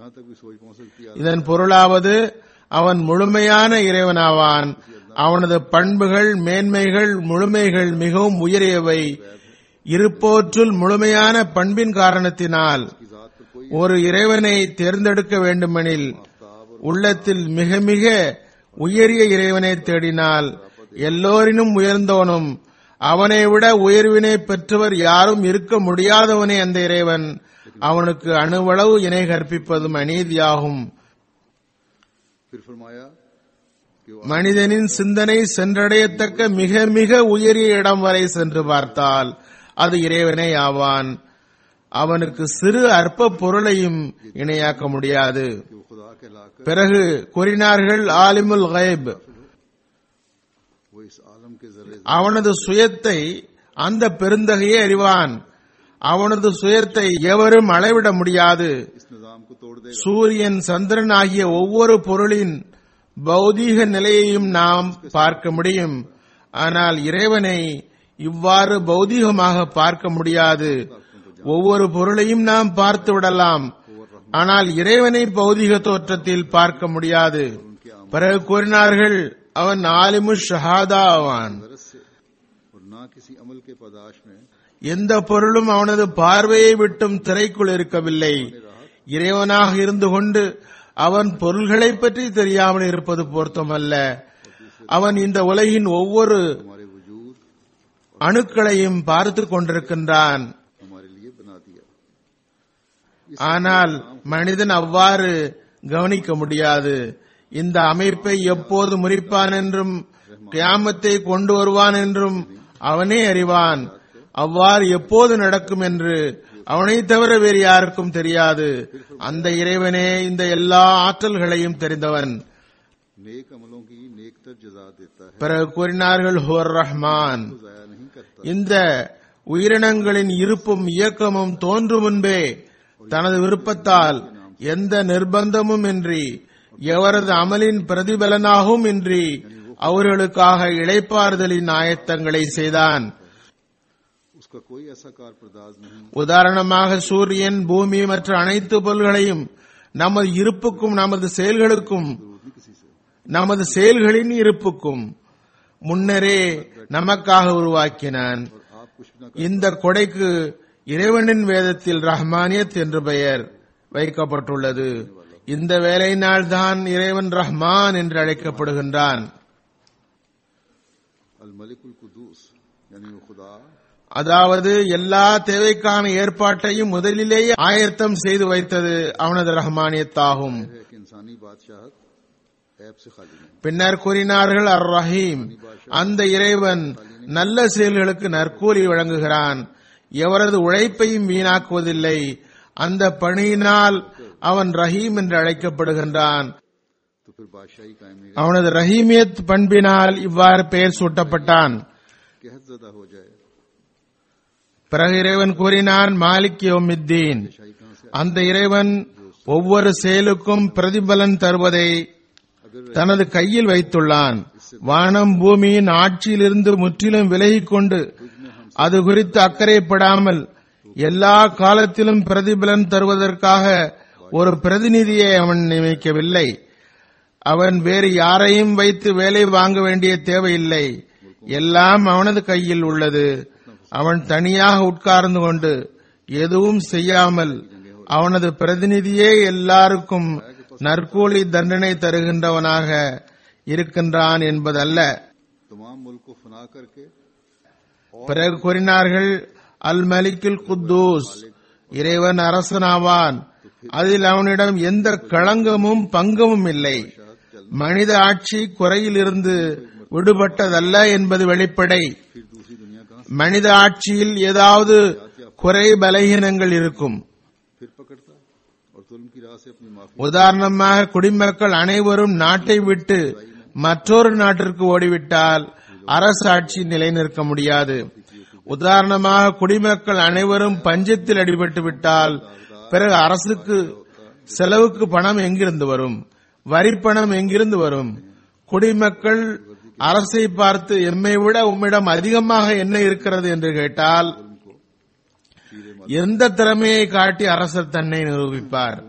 [SPEAKER 2] यहाँ तक भी सोच पहुंच सकती है
[SPEAKER 3] இதன் பொருளாவது அவன் முழுமையான இறைவனாவான் அவனது பண்புகள் மேன்மைகள் முழுமைகள் மிகவும் உயரியவை இருப்போற்றுள் முழுமையான பண்பின் காரணத்தினால்
[SPEAKER 2] की जात पर कोई
[SPEAKER 3] ஒரு இறைவனை தேர்ந்தெடுக்க வேண்டுமெனில் உள்ளத்தில் மிக மிக உயரிய இறைவனை தேடினால் எல்லோரினும் உயர்ந்தவனும் அவனை விட உயர்வினை பெற்றவர் யாரும் இருக்க முடியாதவனே அந்த இறைவன் அவனுக்கு அணுவளவு இணை கற்பிப்பதும் அநீதியாகும்
[SPEAKER 2] फिर फरमाया कि वो
[SPEAKER 3] மனிதனின் சிந்தனை சென்றடையத்தக்க மிக மிக உயரிய இடம் வரை சென்று பார்த்தால் அது இறைவனே ஆவான் அவனுக்கு சிறு அற்ப பொருளையும் இணையாக்க முடியாது
[SPEAKER 2] कि वो खुदा कहलाकर
[SPEAKER 3] பிறகு கூறினார்கள் ஆலிமுல் கைப்
[SPEAKER 2] वो इस आलम के जरिए
[SPEAKER 3] அவனது சுயத்தை அந்த பெருந்தகையே அறிவான் அவனது சுயத்தை எவரும் அளவிட முடியாது
[SPEAKER 2] इस निजाम को तोड़ देगा
[SPEAKER 3] சூரியன் சந்திரன் ஆகிய ஒவ்வொரு பொருளின் பௌதீக நிலையையும் நாம் பார்க்க முடியும் ஆனால் இறைவனை இவ்வாறு பௌதீகமாக பார்க்க முடியாது ஒவ்வொரு பொருளையும் நாம் பார்த்து விடலாம் ஆனால் இறைவனை பௌதீக தோற்றத்தில் பார்க்க முடியாது பிறகு கூறினார்கள் அவன் ஆலிமு ஷஹாதா ஆவான்
[SPEAKER 2] गरज से और ना किसी अमल के पदाश में
[SPEAKER 3] எந்த பொருளும் அவனது பார்வையை விட்டும் திரைக்குள் இருக்கவில்லை இறைவனாக இருந்து கொண்டு அவன் பொருள்களை பற்றி தெரியாமல் இருப்பது பொருத்தமல்ல அவன் இந்த உலகின் ஒவ்வொரு
[SPEAKER 2] हमारे वजूद
[SPEAKER 3] அணுக்களையும் பார்த்து கொண்டிருக்கின்றான்
[SPEAKER 2] हमारे लिए बना दिया
[SPEAKER 3] ஆனால் மனிதன் அவ்வாறு கவனிக்க முடியாது இந்த அமைப்பை எப்போது முறிப்பான் என்றும் கியாமத்தை கொண்டு வருவான் என்றும் அவனே அறிவான் அவ்வாறு எப்போது நடக்கும் என்று அவனை தவிர வேறு யாருக்கும் தெரியாது அந்த இறைவனே இந்த எல்லா ஆற்றல்களையும் தெரிந்தவன்
[SPEAKER 2] नेक अमलों की नेक तर जजा देता है
[SPEAKER 3] பிறகு கூறினார்கள் ஹுவர் ரஹ்மான்
[SPEAKER 2] तो जाया नहीं करता
[SPEAKER 3] இந்த உயிரினங்களின் இருப்பும் இயக்கமும் தோன்றும் முன்பே தனது விருப்பத்தால் எந்த நிர்பந்தமும் இன்றி எவரது அமலின் பிரதிபலனாகவும் இன்றி அவர்களுக்காக இளைப்பாறுதலின் ஆயத்தங்களை செய்தான்
[SPEAKER 2] उसका कोई ऐसा कार परदाज नहीं
[SPEAKER 3] உதாரணமாக சூரியன் பூமி மற்ற அனைத்து பொருள்களையும் நமது இருப்புக்கும் நமது செயல்களுக்கும்
[SPEAKER 2] जरूरत नहीं किसी से
[SPEAKER 3] நமது செயல்களின் இருப்புக்கும் முன்னரே நமக்காக உருவாக்கினான்
[SPEAKER 2] और आप कुछ भी ना
[SPEAKER 3] இந்த கொடைக்கு இறைவனின் வேதத்தில் ரஹ்மானியத் என்று பெயர் வைக்கப்பட்டுள்ளது இந்த வேலையினால் தான் இறைவன் ரஹ்மான் என்று அழைக்கப்படுகின்றான்
[SPEAKER 2] अल मलिकुल कुदूस यानी वो खुदा
[SPEAKER 3] அதாவது எல்லா தேவைக்கான ஏற்பாட்டையும் முதலிலேயே ஆயத்தம் செய்து வைத்தது அவனது ரஹ்மானியத்தாகும்
[SPEAKER 2] है कि इंसानी बादशाहत ऐब से खाली नहीं
[SPEAKER 3] பின்னர் கூறினார்கள் அர் ரஹீம் அந்த இறைவன் நல்ல செயல்களுக்கு நற்கூலி வழங்குகிறான் எவரது உழைப்பையும் வீணாக்குவதில்லை அந்த பணியினால் அவன் ரஹீம் என்று அழைக்கப்படுகின்றான்
[SPEAKER 2] तो फिर बादशाही कायम नहीं
[SPEAKER 3] அவனது ரஹீமியத் பண்பினால் இவ்வாறு பெயர் சூட்டப்பட்டான்
[SPEAKER 2] कहत जदा हो जाए
[SPEAKER 3] பிறகு இறைவன் கூறினான் மாலிக் யோமித்தீன்
[SPEAKER 2] शाही कहां से
[SPEAKER 3] அந்த இறைவன் ஒவ்வொரு செயலுக்கும் பிரதிபலன் தருவதை
[SPEAKER 2] अगर
[SPEAKER 3] தனது கையில் வைத்துள்ளான் வானம் பூமியின் ஆட்சியிலிருந்து முற்றிலும் விலகிக் கொண்டு அது குறித்து அக்கறைப்படாமல் எல்லா காலத்திலும் பிரதிபலன் தருவதற்காக ஒரு பிரதிநிதியை அவன் நியமிக்கவில்லை அவன் வேறு யாரையும் வைத்து வேலை வாங்க வேண்டிய தேவையில்லை எல்லாம் அவனது கையில் உள்ளது அவன் தனியாக உட்கார்ந்து கொண்டு எதுவும் செய்யாமல் அவனது பிரதிநிதியே எல்லாருக்கும் நற்கூலி தண்டனை தருகின்றவனாக இருக்கின்றான் என்பதல்ல
[SPEAKER 2] तमाम मुल्क को फना करके
[SPEAKER 3] பிறகு கூறினார்கள் அல் மலிக்குல் குத்தூஸ் இறைவன் அரசனாவான் அதில் அவனிடம் எந்த களங்கமும் பங்கமும் இல்லை மனித ஆட்சி குறையிலிருந்து விடுபட்டதல்ல என்பது வெளிப்படை
[SPEAKER 2] फिर दूसरी दुनिया कहां
[SPEAKER 3] மனித ஆட்சியில் ஏதாவது குறை பலகீனங்கள் இருக்கும்
[SPEAKER 2] फिर पकड़ता और जुल्म की राह से अपनी माफी
[SPEAKER 3] உதாரணமாக குடிமக்கள் அனைவரும் நாட்டை விட்டு மற்றொரு நாட்டிற்கு ஓடிவிட்டால் அரசாட்சி நிலைநிற்க முடியாது உதாரணமாக குடிமக்கள் அனைவரும் பஞ்சத்தில் அடிபட்டு விட்டால் பிறகு அரசுக்கு செலவுக்கு பணம் எங்கிருந்து வரும் வரிப்பணம் எங்கிருந்து வரும் குடிமக்கள் அரசை பார்த்து எம்மை விட உம்மிடம் அதிகமாக என்ன இருக்கிறது என்று கேட்டால் எந்த திறமையை காட்டி அரசர் தன்னை நிரூபிப்பார்
[SPEAKER 2] उनके बगैर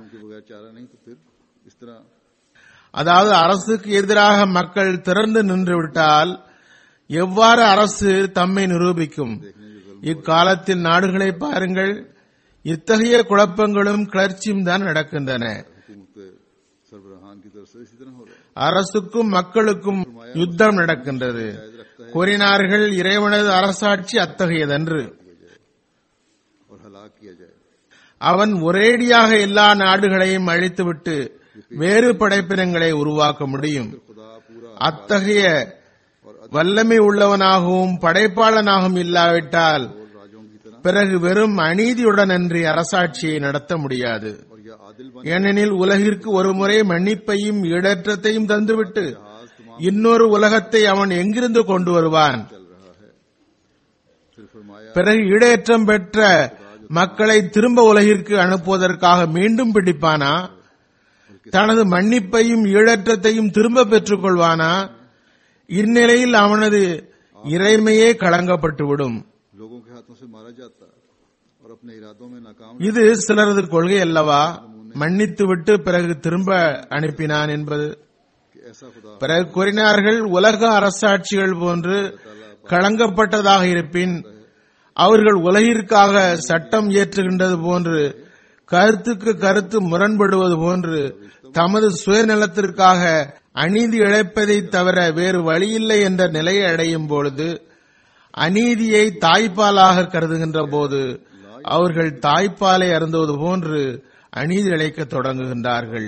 [SPEAKER 2] चारा नहीं तो फिर इस तरह
[SPEAKER 3] அதாவது அரசுக்கு எதிராக மக்கள் திரண்டு நின்று விட்டால் எவ்வாறு அரசு தம்மை நிரூபிக்கும் இக்காலத்தில் நாடுகளை பாருங்கள் இத்தகைய குழப்பங்களும் கிளர்ச்சியும் தான் நடக்கின்றன
[SPEAKER 2] हुकूमत सरबराहान की तरफ से इसी तरह हो रहा है
[SPEAKER 3] அரசுக்கும் மக்களுக்கும் யுத்தம் நடக்கின்றது கூறினார்கள் இறைவனது அரசாட்சி அத்தகையதன்று
[SPEAKER 2] और हलाक किया जाए
[SPEAKER 3] அவன் ஒரேடியாக எல்லா நாடுகளையும் அழித்துவிட்டு வேறு படைப்பினங்களை உருவாக்க முடியும்
[SPEAKER 2] खुदा पूरा
[SPEAKER 3] அத்தகைய வல்லமை உள்ளவனாகவும் படைப்பாளனாகவும் இல்லாவிட்டால்
[SPEAKER 2] और राजों की तरह
[SPEAKER 3] பிறகு வெறும் அநீதியுடன் அன்றி அரசாட்சியை நடத்த முடியாது
[SPEAKER 2] और यह आदिल बन
[SPEAKER 3] ஏனெனில் உலகிற்கு ஒருமுறை மன்னிப்பையும் ஈடற்றத்தையும் தந்துவிட்டு
[SPEAKER 2] आज तमाम
[SPEAKER 3] இன்னொரு உலகத்தை அவன் எங்கிருந்து கொண்டு வருவான்
[SPEAKER 2] चल रहा है फिर फरमाया
[SPEAKER 3] பிறகு ஈடேற்றம் பெற்ற மக்களை திரும்ப உலகிற்கு அனுப்புவதற்காக மீண்டும் பிடிப்பானா தனது மன்னிப்பையும் ஈழற்றத்தையும் திரும்ப பெற்றுக் கொள்வானா இந்நிலையில் அவனது இறைமையே களங்கப்பட்டுவிடும்
[SPEAKER 2] लोगों के हाथों से मारा जाता और अपने इरादों में नाकाम
[SPEAKER 3] இது சிலரது கொள்கை அல்லவா மன்னித்துவிட்டு பிறகு திரும்ப அனுப்பினான் என்பது
[SPEAKER 2] कि ऐसा खुदा
[SPEAKER 3] பிறகு கூறினார்கள் உலக அரசாட்சிகள் போன்று களங்கப்பட்டதாக இருப்பின் அவர்கள் உலகிற்காக சட்டம் இயற்றுகின்றது போன்று கருத்துக்கு கருத்து முரண்படுவது போன்று தமது சுயநலத்திற்காக அநீதி இழைப்பதை தவிர வேறு வழியில்லை என்ற நிலையை அடையும் பொழுது அநீதியை தாய்ப்பாலாக கருதுகின்ற போது அவர்கள் தாய்ப்பாலை அருந்துவது போன்று அநீதி இழைக்கத் தொடங்குகின்றார்கள்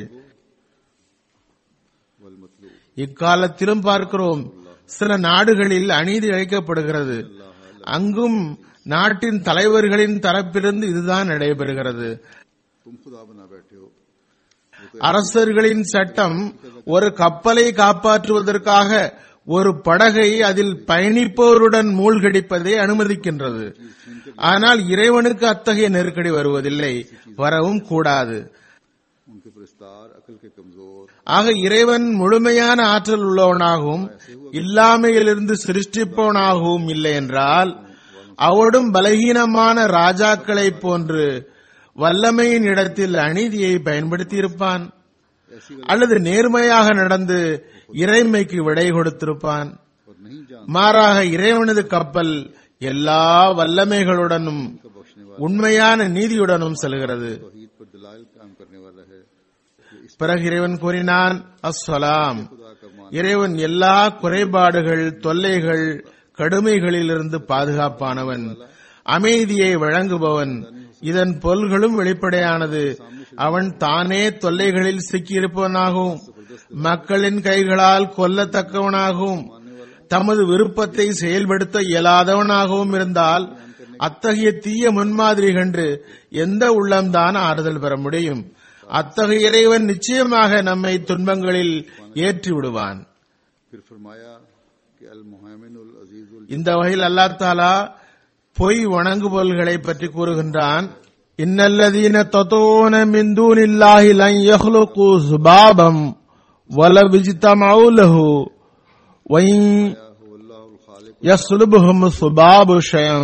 [SPEAKER 2] वल मतलूब
[SPEAKER 3] இக்காலத்திலும் பார்க்கிறோம் சில நாடுகளில் அநீதி இழைக்கப்படுகிறது அங்கும் நாட்டின் தலைவர்களின் தரப்பிலிருந்து இதுதான் நடைபெறுகிறது
[SPEAKER 2] तुम खुदा बना बैठे हो
[SPEAKER 3] அரசர்களின் சட்டம் ஒரு கப்பலை காப்பாற்றுவதற்காக ஒரு படகை அதில் பயணிப்பவருடன் மூழ்கடிப்பதை அனுமதிக்கின்றது ஆனால் இறைவனுக்கு அத்தகைய நெருக்கடி வருவதில்லை வரவும் கூடாது
[SPEAKER 2] उनके प्रस्तार अकल के कमजोर
[SPEAKER 3] ஆக இறைவன் முழுமையான ஆற்றல் உள்ளவனாகவும் இல்லாமையிலிருந்து சிருஷ்டிப்பவனாகவும் இல்லை என்றால் அவடும் பலகீனமான ராஜாக்களைப் போன்று வல்லமையின் இடத்தில் அநீதியை பயன்படுத்தியிருப்பான்
[SPEAKER 2] ऐसी
[SPEAKER 3] அல்லது நேர்மையாக நடந்து இறைமைக்கு விடை கொடுத்திருப்பான்
[SPEAKER 2] और नहीं जान
[SPEAKER 3] மாறாக இறைவனது கப்பல் எல்லா வல்லமைகளுடனும்
[SPEAKER 2] का बख्शने वाला
[SPEAKER 3] உண்மையான நீதியுடனும் செல்கிறது
[SPEAKER 2] तौहीद पर दलाइल काम करने वाला है कि इस
[SPEAKER 3] பிறகு இறைவன் கூறினான் அஸ்ஸலாம்
[SPEAKER 2] खुदा का मान
[SPEAKER 3] இறைவன் எல்லா குறைபாடுகள் தொல்லைகள் கடுமைகளிலிருந்து பாதுகாப்பானவன் அமைதியை வழங்குபவன் இதன் பொருள்களும் வெளிப்படையானது அவன் தானே தொல்லைகளில் சிக்கியிருப்பவனாகவும் மக்களின் கைகளால் கொல்லத்தக்கவனாகவும் தமது விருப்பத்தை செயல்படுத்த இயலாதவனாகவும் இருந்தால் அத்தகைய தீய முன்மாதிரி கண்டு எந்த உள்ளம்தான் ஆறுதல் பெற முடியும் அத்தகைய இறைவன் நிச்சயமாக நம்மை துன்பங்களில் ஏற்றி விடுவான்
[SPEAKER 2] फिर फरमाया कि अल मुहैमिन उल अजीजुल
[SPEAKER 3] இந்த வகையில் அல்லாஹ் தாலா பொய் வணங்குபொருள்களை பற்றி கூறுகின்றான் இன்னல்லதீன தத்தூன மின் தூனில்லாஹி லன் யஹ்லுகு சுபாபம் வல விஜ்தமஉ லஹு வயின்
[SPEAKER 2] अल्लाहुल खालिक
[SPEAKER 3] يسلبهم الصباب شيئا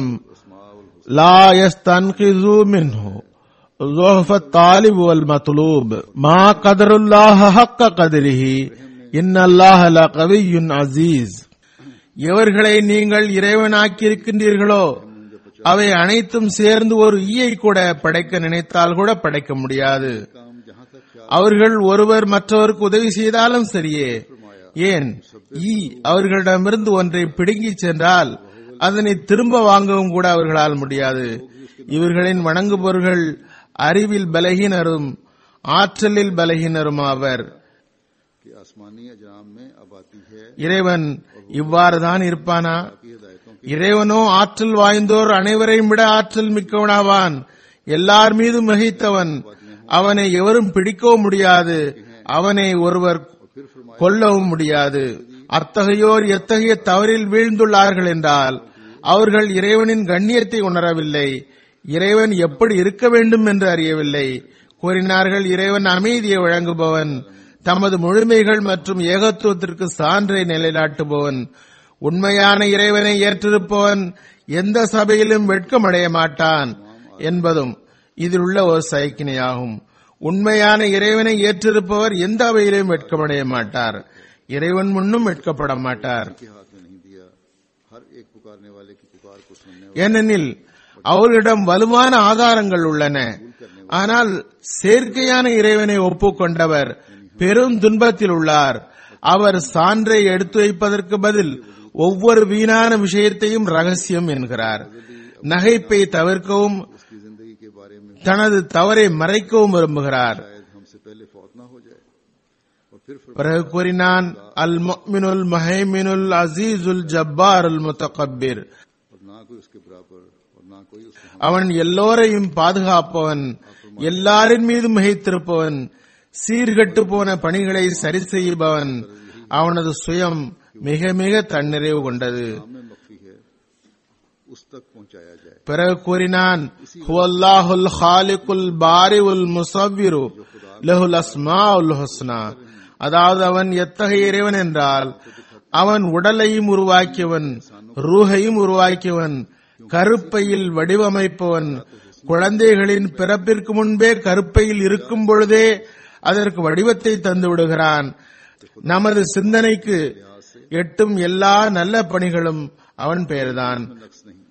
[SPEAKER 3] لا يستنقذوا منه ضعف الطالب والمطلوب ما قدر الله حق قدره إن الله لقوي عزيز எவர்களை நீங்கள் இறைவனாக்கியிருக்கின்றீர்களோ அவை அனைத்தும் சேர்ந்து ஒரு ஈயை கூட படைக்க நினைத்தால் கூட படைக்க முடியாது
[SPEAKER 2] काम जहां तक ख्याल
[SPEAKER 3] அவர்கள் ஒருவர் மற்றவருக்கு உதவி செய்தாலும் சரியே ஏன் ஈ அவர்களிடமிருந்து ஒன்றை பிடுங்கிச் சென்றால் அதனை திரும்ப வாங்கவும் கூட அவர்களால் முடியாது இவர்களின் வணங்குபவர்கள் அறிவில் பலகீனரும் ஆற்றலில் பலகீனரும் ஆவர்
[SPEAKER 2] कि आसमानी अजाम में अब आती है
[SPEAKER 3] இறைவன் இவ்வாறுதான் இருப்பானா
[SPEAKER 2] की हिदायतों
[SPEAKER 3] இறைவனோ ஆற்றல் வாய்ந்தோர் அனைவரையும் விட ஆற்றல் மிக்கவனாவான் எல்லார் மீதும் மிகைத்தவன் அவனை எவரும் பிடிக்கவும் முடியாது அவனை ஒருவர் கொல்லவும் முடியாது அத்தகையோர் எத்தகைய தவறில் வீழ்ந்துள்ளார்கள் என்றால் அவர்கள் இறைவனின் கண்ணியத்தை உணரவில்லை இறைவன் எப்படி இருக்க வேண்டும் என்று அறியவில்லை கூறினார்கள் இறைவன் அமைதியை வழங்குபவன் தமது முழுமைகள் மற்றும் ஏகத்துவத்திற்கு சான்றை நிலைநாட்டுபவன் உண்மையான இறைவனை ஏற்றிருப்பவன் எந்த சபையிலும் வெட்கமடைய மாட்டான் என்பதும் இதில் உள்ள ஒரு சைக்கிணையாகும் உண்மையான இறைவனை ஏற்றிருப்பவர் எந்த அவையிலும் வெட்கமடைய மாட்டார் இறைவன் முன்னும் வெட்கப்பட மாட்டார்
[SPEAKER 2] के हाथ में नहीं दिया हर एक पुकारने वाले की पुकार को सुनने
[SPEAKER 3] ஏனெனில் அவர்களிடம் வலுவான ஆதாரங்கள் உள்ளன ஆனால் செயற்கையான இறைவனை ஒப்புக்கொண்டவர் பெரும் துன்பத்தில் உள்ளார் அவர் சான்றை எடுத்து வைப்பதற்கு பதில் ஒவ்வொரு வீணான விஷயத்தையும் ரகசியம் என்கிறார் நகைப்பை தவிர்க்கவும்
[SPEAKER 2] उसकी जिंदगी के बारे में
[SPEAKER 3] தனது தவறை மறைக்கவும் விரும்புகிறார்
[SPEAKER 2] शायद हमसे पहले फौत ना हो जाए और फिर फरमाया,
[SPEAKER 3] பிறகு கூறினான் அல் முஃமினுல் மஹைமினுல் அசீசுல் ஜப்பார் அல் முத்தகப்பிர்
[SPEAKER 2] और ना कोई उसके बराबर और ना कोई उसके हम
[SPEAKER 3] அவன் எல்லோரையும் பாதுகாப்பவன் எல்லாரின் மீதும் மிகைத்திருப்பவன் சீர்கெட்டு போன பணிகளை சரி செய்பவன் அவனது சுயம் மிக மிக தன்னிறைவு கொண்டது
[SPEAKER 2] में मख्फी है उस तक पहुंचाया जाए
[SPEAKER 3] பிறகு கூறினான் "ஹுவல்லாஹுல் ஹாலிகுல் பாரிவுல் முசவ்விரு லஹுல் அஸ்மாஉல் ஹுஸ்னா அதாவது அவன் எத்தகைய இறைவன் என்றால் அவன் உடலையும் உருவாக்கியவன் ரூஹையும் உருவாக்கியவன் கருப்பையில் வடிவமைப்பவன் குழந்தைகளின் பிறப்பிற்கு முன்பே கருப்பையில் இருக்கும் பொழுதே அதற்கு வடிவத்தை தந்து விடுகிறான் நமது சிந்தனைக்கு எட்டும் எல்லா நல்ல பணிகளும் அவன் பெயர்தான்
[SPEAKER 2] नक्स नहीं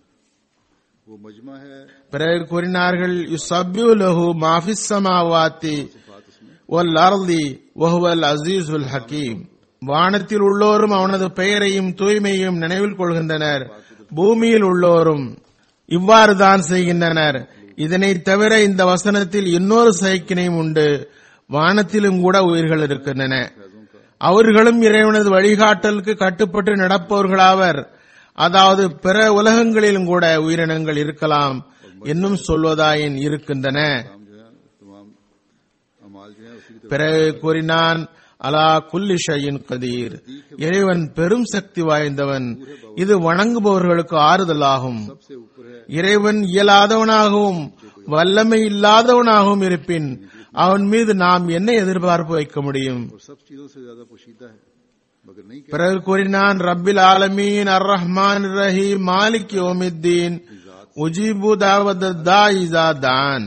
[SPEAKER 2] वो मजमा है
[SPEAKER 3] பிறகு கூறினார்கள் யுசப்யு லஹு மாஃபிஸ் சமாவாத்தி வல் அர்தி வஹுவல் அசீசுல் ஹக்கீம் வானத்தில் உள்ளோரும் அவனது பெயரையும் தூய்மையும் நினைவில் கொள்கின்றனர் பூமியில் உள்ளோரும் இவ்வாறு தான் செய்கின்றனர் இதனை தவிர இந்த வசனத்தில் இன்னொரு சைக்கினையும் உண்டு வானத்திலும் கூட உயிர்கள் இருக்கின்றன அவர்களும் இறைவனது வழிகாட்டலுக்கு கட்டுப்பட்டு நடப்பவர்களாவர் அதாவது பிற உலகங்களிலும் கூட உயிரினங்கள் இருக்கலாம் என்னும் சொல்வதாயின் இருக்கின்றன
[SPEAKER 2] काम जो है तमाम अमाल जो है उसी की
[SPEAKER 3] பிறகு கூறினான் அலா குல்லி ஷையின் கதீர் இறைவன் பெரும் சக்தி வாய்ந்தவன் இது வணங்குபவர்களுக்கு ஆறுதலாகும்
[SPEAKER 2] सबसे ऊपर है
[SPEAKER 3] இறைவன் இயலாதவனாகவும் வல்லமை இல்லாதவனாகவும் இருப்பின் அவன் மீது நாம் என்ன எதிர்பார்ப்பு வைக்க முடியும்
[SPEAKER 2] और सब चीजों से ज्यादा पोशीदा है मगर नहीं क्या
[SPEAKER 3] பிறகு கூறினான் ரப்பில் ஆலமீன் அர் ரஹ்மான் ரஹீம் மாலிக் யோமித்தீன் உஜிபு தாவத் தாயிசா தான்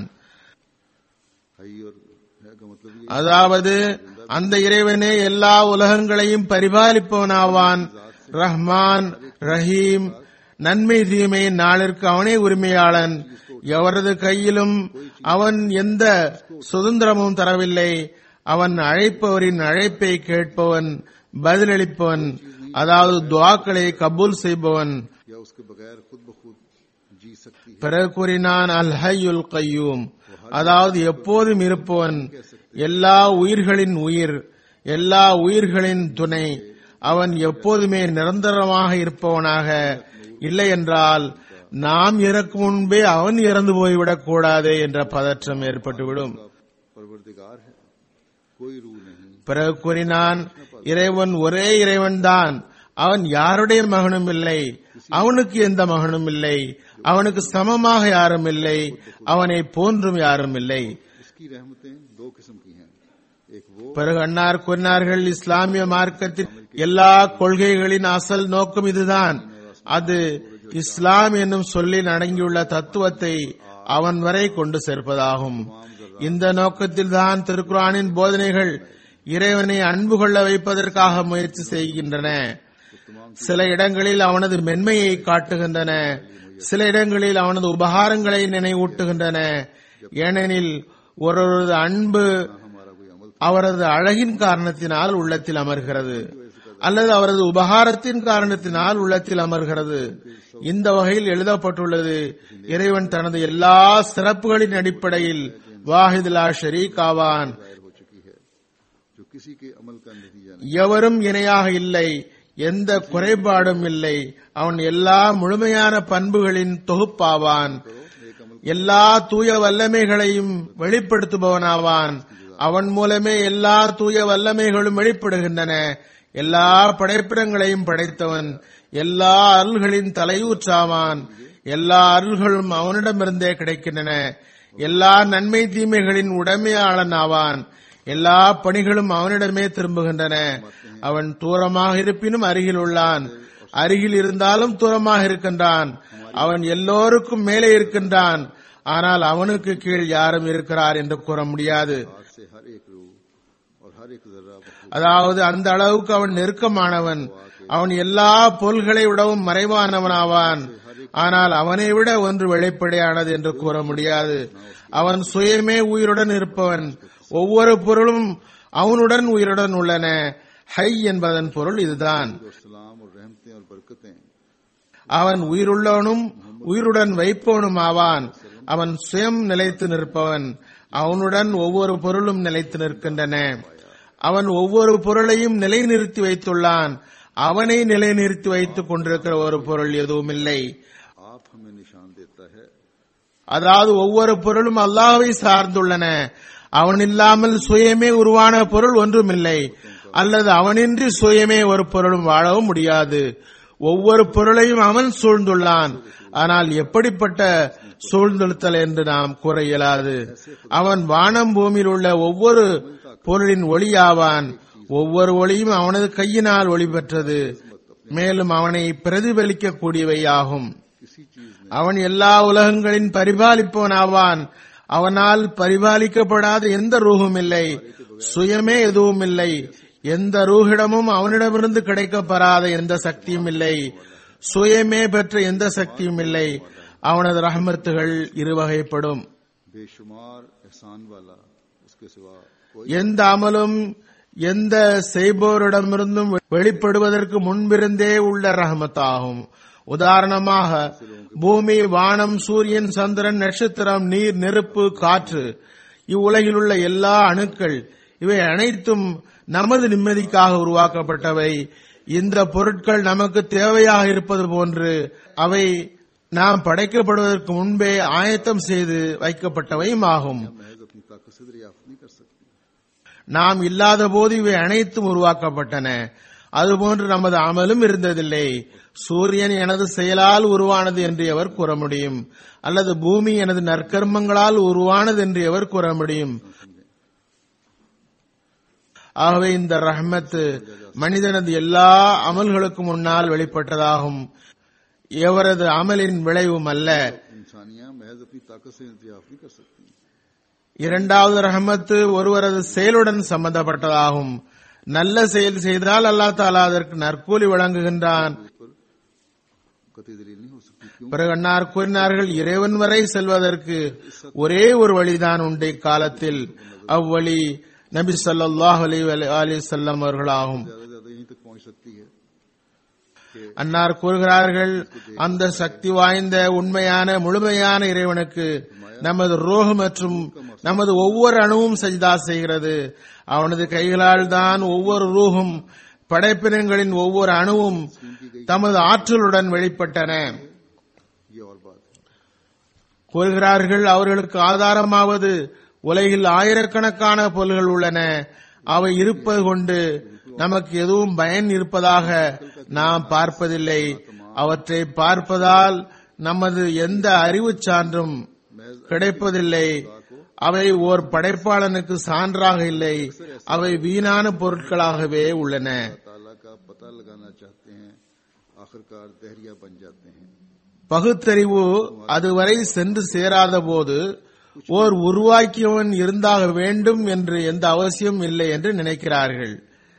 [SPEAKER 2] हई और है का मतलब ये
[SPEAKER 3] அதாவது அந்த இறைவனே எல்லா உலகங்களையும் பரிபாலிப்பவனாவான் ரஹ்மான் ரஹீம் நன்மை தீமையின் நாளிற்கு அவனே உரிமையாளன் எவரது கையிலும் அவன் எந்த சுதந்திரமும் தரவில்லை அவன் அழைப்பவரின் அழைப்பை கேட்பவன் பதிலளிப்பவன் அதாவது துவாக்களை கபூல் செய்பவன்
[SPEAKER 2] या उसके बगैर खुद ब खुद जी सकती है
[SPEAKER 3] பிறகு கூறினான் அல் ஹய்யுல் கையூம் அதாவது எப்போதும் இருப்பவன் எல்லா உயிர்களின் உயிர் எல்லா உயிர்களின் துணை அவன் எப்போதுமே நிரந்தரமாக இருப்பவனாக இல்லை என்றால் நாம் இறக்கும் முன்பே அவன் இறந்து போய்விடக் கூடாதே என்ற பதற்றம் ஏற்பட்டுவிடும்
[SPEAKER 2] परवरदिगार है कोई रूह नहीं
[SPEAKER 3] பிறகு கூறினான் இறைவன் ஒரே இறைவன்தான் அவன் யாருடைய மகனும் இல்லை அவனுக்கு எந்த மகனும் இல்லை அவனுக்கு சமமாக யாரும் இல்லை அவனை போன்றும் யாரும் இல்லை
[SPEAKER 2] उसकी रहमतें दो किस्म की हैं एक वो
[SPEAKER 3] பிறகு அன்னார் கூறினார்கள் இஸ்லாமிய மார்க்கத்தின் எல்லா கொள்கைகளின் அசல் நோக்கம் இதுதான் அது இஸ்லாம் என்னும் சொல்லில் அடங்கியுள்ள தத்துவத்தை அவன் வரை கொண்டு சேர்ப்பதாகும் இந்த நோக்கத்தில் தான் திருக்குரானின் போதனைகள் இறைவனை அன்பு கொள்ள வைப்பதற்காக முயற்சி செய்கின்றன சில இடங்களில் அவனது மென்மையை காட்டுகின்றன சில இடங்களில் அவனது உபகாரங்களை நினைவூட்டுகின்றன ஏனெனில் ஒருவரது அன்பு
[SPEAKER 2] हमारा कोई अमल
[SPEAKER 3] அவரது அழகின் காரணத்தினால் உள்ளத்தில் அமர்கிறது அல்லது அவரது உபகாரத்தின் காரணத்தினால் உள்ளத்தில் அமர்கிறது இந்த வகையில் எழுதப்பட்டுள்ளது இறைவன் தனது எல்லா சிறப்புகளின் அடிப்படையில் வாஹிதுலா ஷரீக் ஆவான்
[SPEAKER 2] दायर हो चुकी है जो किसी के अमल का नतीजा नहीं
[SPEAKER 3] எவரும் இணையாக இல்லை எந்த குறைபாடும் இல்லை அவன் எல்லா முழுமையான பண்புகளின் தொகுப்பாவான் எல்லா தூய வல்லமைகளையும் வெளிப்படுத்துபவனாவான் அவன் மூலமே எல்லா தூய வல்லமைகளும் வெளிப்படுகின்றன எல்லா படைப்பிடங்களையும் படைத்தவன் எல்லா அருள்களின் தலையூற்றாவான் எல்லா அருள்களும் அவனிடமிருந்தே கிடைக்கின்றன எல்லா நன்மை தீமைகளின் உடைமையாளன் ஆவான் எல்லா பணிகளும் அவனிடமே திரும்புகின்றன அவன் தூரமாக இருப்பினும் அருகில் உள்ளான் அருகில் இருந்தாலும் தூரமாக இருக்கின்றான் அவன் எல்லோருக்கும் மேலே இருக்கின்றான் ஆனால் அவனுக்கு கீழ் யாரும் இருக்கிறார் என்று கூற முடியாது
[SPEAKER 2] हाथ से हर एक रूह और हर एक जर्रा मखलूक
[SPEAKER 3] அதாவது அந்த அளவுக்கு அவன் நெருக்கமானவன் அவன் எல்லா பொருள்களை விடவும் மறைவானவனாவான் ஆனால் அவனை விட ஒன்று வெளிப்படையானது என்று கூற முடியாது அவன் சுயமே உயிருடன் இருப்பவன் ஒவ்வொரு பொருளும் அவனுடன் உயிருடன் உள்ளன ஹை என்பதன் பொருள் இதுதான்
[SPEAKER 2] और सलाम और रहमतें और बरकतें
[SPEAKER 3] அவன் உயிருள்ளவனும் உயிருடன் வைப்பவனும் ஆவான் அவன் சுயம் நிலைத்து நிற்பவன் அவனுடன் ஒவ்வொரு பொருளும் நிலைத்து நிற்கின்றன அவன் ஒவ்வொரு பொருளையும் நிலைநிறுத்தி வைத்துள்ளான் அவனை நிலைநிறுத்தி வைத்துக் கொண்டிருக்கிற ஒரு பொருள் எதுவும் இல்லை
[SPEAKER 2] आप हमें निशान देता है
[SPEAKER 3] அதாவது ஒவ்வொரு பொருளும் அல்லாஹ்வை சார்ந்துள்ளன அவன் இல்லாமல் சுயமே உருவான பொருள் ஒன்றுமில்லை அல்லது அவனின்றி சுயமே ஒரு பொருளும் வாழவும் முடியாது ஒவ்வொரு பொருளையும் அவன் சூழ்ந்துள்ளான் ஆனால் எப்படிப்பட்ட சூழ்ந்தெழுத்தல் என்று நாம் கூற இயலாது அவன் வானம் பூமியில் உள்ள ஒவ்வொரு பொருளின் ஒளியாவான் ஒவ்வொரு ஒளியும் அவனது கையினால் ஒளி பெற்றது மேலும் அவனை பிரதிபலிக்க கூடியவை ஆகும்
[SPEAKER 2] किसी चीज ने
[SPEAKER 3] அவன் எல்லா உலகங்களின் பரிபாலிப்பவனாவான் அவனால் பரிபாலிக்கப்படாத எந்த ரூகும் இல்லை சுயமே எதுவும் இல்லை எந்த ரூகிடமும் அவனிடமிருந்து கிடைக்கப்பெறாத எந்த சக்தியும் இல்லை சுயமே பெற்ற எந்த சக்தியும் இல்லை அவனது ரஹமத்துகள் இருவகைப்படும்
[SPEAKER 2] बेशुमार एहसान वाला उसके सिवा कोई
[SPEAKER 3] எந்த அமலும் எந்த செய்பவரிடமிருந்தும் வெளிப்படுவதற்கு முன்பிருந்தே உள்ள ரஹமத்தாகும் உதாரணமாக பூமி வானம் சூரியன் சந்திரன் நட்சத்திரம் நீர் நெருப்பு காற்று இவ்வுலகில் உள்ள எல்லா அணுக்கள் இவை அனைத்தும் நமது நிம்மதிக்காக உருவாக்கப்பட்டவை இந்த பொருட்கள் நமக்கு தேவையாக இருப்பது போன்று அவை நாம் படைக்கப்படுவதற்கு முன்பே ஆயத்தம் செய்து வைக்கப்பட்டவையும் ஆகும்
[SPEAKER 2] महज अपनी ताकत से दरियाफ्त नहीं कर सकती
[SPEAKER 3] நாம் இல்லாத போது இவை அனைத்தும் உருவாக்கப்பட்டன அதுபோன்று நமது அமலும் இருந்ததில்லை சூரியன் எனது செயலால் உருவானது என்று எவர் கூற முடியும் அல்லது பூமி எனது நற்கர்மங்களால் உருவானது என்று எவர் கூற முடியும் ஆகவே இந்த ரஹ்மத் மனிதனது எல்லா அமல்களுக்கும் முன்னால் வெளிப்பட்டதாகும் எவரது அமலின் விளைவும் அல்ல
[SPEAKER 2] इंसानियां महज अपनी ताकत से दरियाफ्त नहीं कर सकती
[SPEAKER 3] இரண்டாவது ரஹமத்து ஒருவரது செயலுடன் சம்பந்தப்பட்டதாகும் நல்ல செயல் செய்தால் அல்லாஹ் தாலா அதற்கு நற்கூலி வழங்குகின்றான்
[SPEAKER 2] पर कतई दलील नहीं हो सकती क्यों
[SPEAKER 3] பிறகு அன்னார் கூறினார்கள் இறைவன் வரை செல்வதற்கு ஒரே ஒரு வழிதான் உண்டு இக்காலத்தில் அவ்வழி நபி ஸல்லல்லாஹு அலைஹி அலி செல்லம் அவர்களாகும்
[SPEAKER 2] ज्यादा से ज्यादा यहीं तक पहुंच सकती है
[SPEAKER 3] அன்னார் கூறுகிறார்கள் அந்த சக்தி வாய்ந்த உண்மையான முழுமையான இறைவனுக்கு நமது ரோகம் மற்றும் நமது ஒவ்வொரு அணுவும் சஜிதா செய்கிறது அவனது கைகளால் தான் ஒவ்வொரு ரூகும் படைப்பினங்களின் ஒவ்வொரு அணுவும் தமது ஆற்றலுடன் வெளிப்பட்டன
[SPEAKER 2] ये और बात है
[SPEAKER 3] கூறுகிறார்கள் அவர்களுக்கு ஆதாரமாவது உலகில் ஆயிரக்கணக்கான பொருள்கள் உள்ளன அவை இருப்பது கொண்டு நமக்கு எதுவும் பயன் இருப்பதாக நாம் பார்ப்பதில்லை அவற்றை பார்ப்பதால் நமது எந்த அறிவுச் சான்றும் கிடைப்பதில்லை அவை ஓர் படைப்பாளனுக்கு சான்றாக இல்லை அவை வீணான பொருட்களாகவே உள்ளன
[SPEAKER 2] ताला का पता लगाना चाहते हैं आखिरकार दहरिया बन जाते हैं
[SPEAKER 3] பகுத்தறிவு அதுவரை சென்று சேராத போது ஓர் உருவாக்கியவன் இருந்தாக வேண்டும் என்று எந்த அவசியம் இல்லை என்று நினைக்கிறார்கள்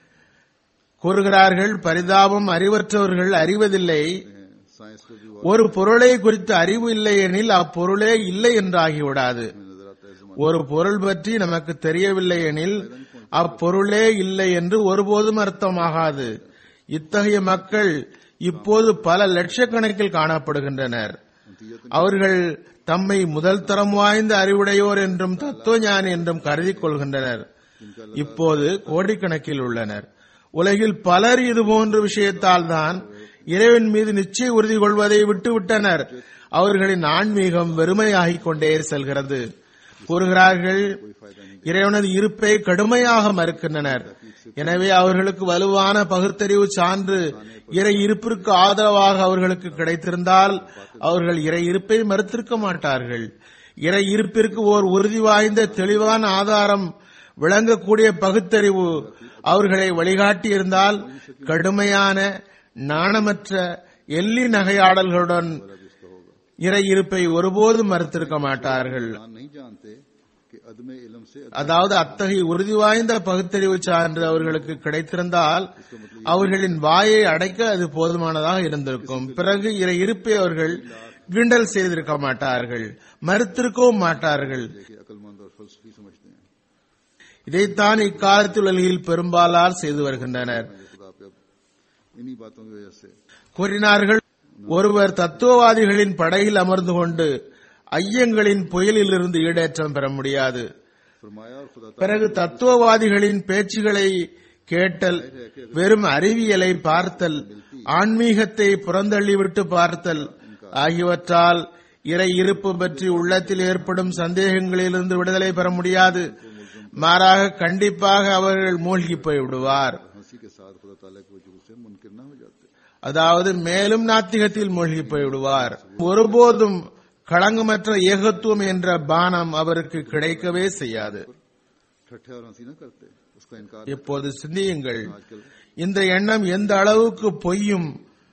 [SPEAKER 3] கூறுகிறார்கள் பரிதாபம் அறிவற்றவர்கள் அறிவதில்லை
[SPEAKER 2] साइंस को भी
[SPEAKER 3] ஒரு பொருளை குறித்து அறிவு இல்லை எனில் அப்பொருளே இல்லை என்றாகிவிடாது
[SPEAKER 2] नजर आता है जमाना
[SPEAKER 3] ஒரு பொருள் பற்றி நமக்கு தெரியவில்லை எனில் அப்பொருளே இல்லை என்று ஒருபோதும் அர்த்தமாகாது இத்தகைய மக்கள் இப்போது பல லட்சக்கணக்கில் காணப்படுகின்றனர் அவர்கள் தம்மை முதல் தரம் வாய்ந்த அறிவுடையோர் என்றும் தத்துவஞானி என்றும் கருதிக் கொள்கின்றனர் இப்போது கோடிக்கணக்கில் உள்ளனர் உலகில் பலர் இதுபோன்ற விஷயத்தால் தான் இறைவன் மீது நிச்சய உறுதி கொள்வதை விட்டுவிட்டனர் அவர்களின் ஆன்மீகம் வெறுமையாகிக் கொண்டே செல்கிறது கூறுகிறார்கள் இறைவனது இருப்பை கடுமையாக மறுக்கின்றனர் எனவே அவர்களுக்கு வலுவான பகுத்தறிவு சான்று இறை இருப்பிற்கு ஆதரவாக அவர்களுக்கு கிடைத்திருந்தால் அவர்கள் இறை இருப்பை மறுத்திருக்க மாட்டார்கள் இறை இருப்பிற்கு ஓர் உறுதி வாய்ந்த தெளிவான ஆதாரம் விளங்கக்கூடிய பகுத்தறிவு அவர்களை வழிகாட்டியிருந்தால் கடுமையான நாணமற்ற எள்ளி நகையாடல்களுடன் இறை இருப்பை ஒருபோதும் மறுத்திருக்க மாட்டார்கள்
[SPEAKER 2] ईमान नहीं जानते कि अदम इल्म से
[SPEAKER 3] அதாவது அத்தகைய உறுதி வாய்ந்த பகுத்தறிவு சான்று அவர்களுக்கு கிடைத்திருந்தால் அவர்களின் வாயை அடைக்க அது போதுமானதாக இருந்திருக்கும் பிறகு இறை இருப்பை அவர்கள் கிண்டல் செய்திருக்க மாட்டார்கள் மறுத்திருக்கவும் மாட்டார்கள்
[SPEAKER 2] कि अकलमंद और फलसफी समझते हैं
[SPEAKER 3] இதைத்தான் இக்காலத்தில் உலகில் பெரும்பாலார் செய்து வருகின்றனர்
[SPEAKER 2] ये खुदा पे अब इन्हीं बातों की वजह से
[SPEAKER 3] கூறினார்கள் ஒருவர் தத்துவவாதிகளின் படையில் அமர்ந்து கொண்டு ஐயங்களின் புயலிலிருந்து ஈடேற்றம் பெற முடியாது
[SPEAKER 2] फरमाया और खुदा
[SPEAKER 3] பிறகு தத்துவவாதிகளின் பேச்சுகளை கேட்டல் வெறும் அறிவியலை பார்த்தல் ஆன்மீகத்தை புறந்தள்ளிவிட்டு பார்த்தல் ஆகியவற்றால் இறை இருப்பு பற்றி உள்ளத்தில் ஏற்படும் சந்தேகங்களிலிருந்து விடுதலை பெற முடியாது மாறாக கண்டிப்பாக அவர்கள் மூழ்கி போய் விடுவார்
[SPEAKER 2] हंसी के साथ खुदा ताला के वजूद से मुनकिर न हो जाते
[SPEAKER 3] அதாவது மேலும் நாத்திகத்தில் மூழ்கி போய் விடுவார் ஒருபோதும் களங்கமற்ற ஏகத்துவம் என்ற பானம் அவருக்கு கிடைக்கவே செய்யாது
[SPEAKER 2] ठट्ठे और हंसी न करते उसका इनकार
[SPEAKER 3] இப்போது சிந்தியுங்கள்
[SPEAKER 2] आजकल
[SPEAKER 3] இந்த எண்ணம் எந்த அளவுக்கு பொய்யும்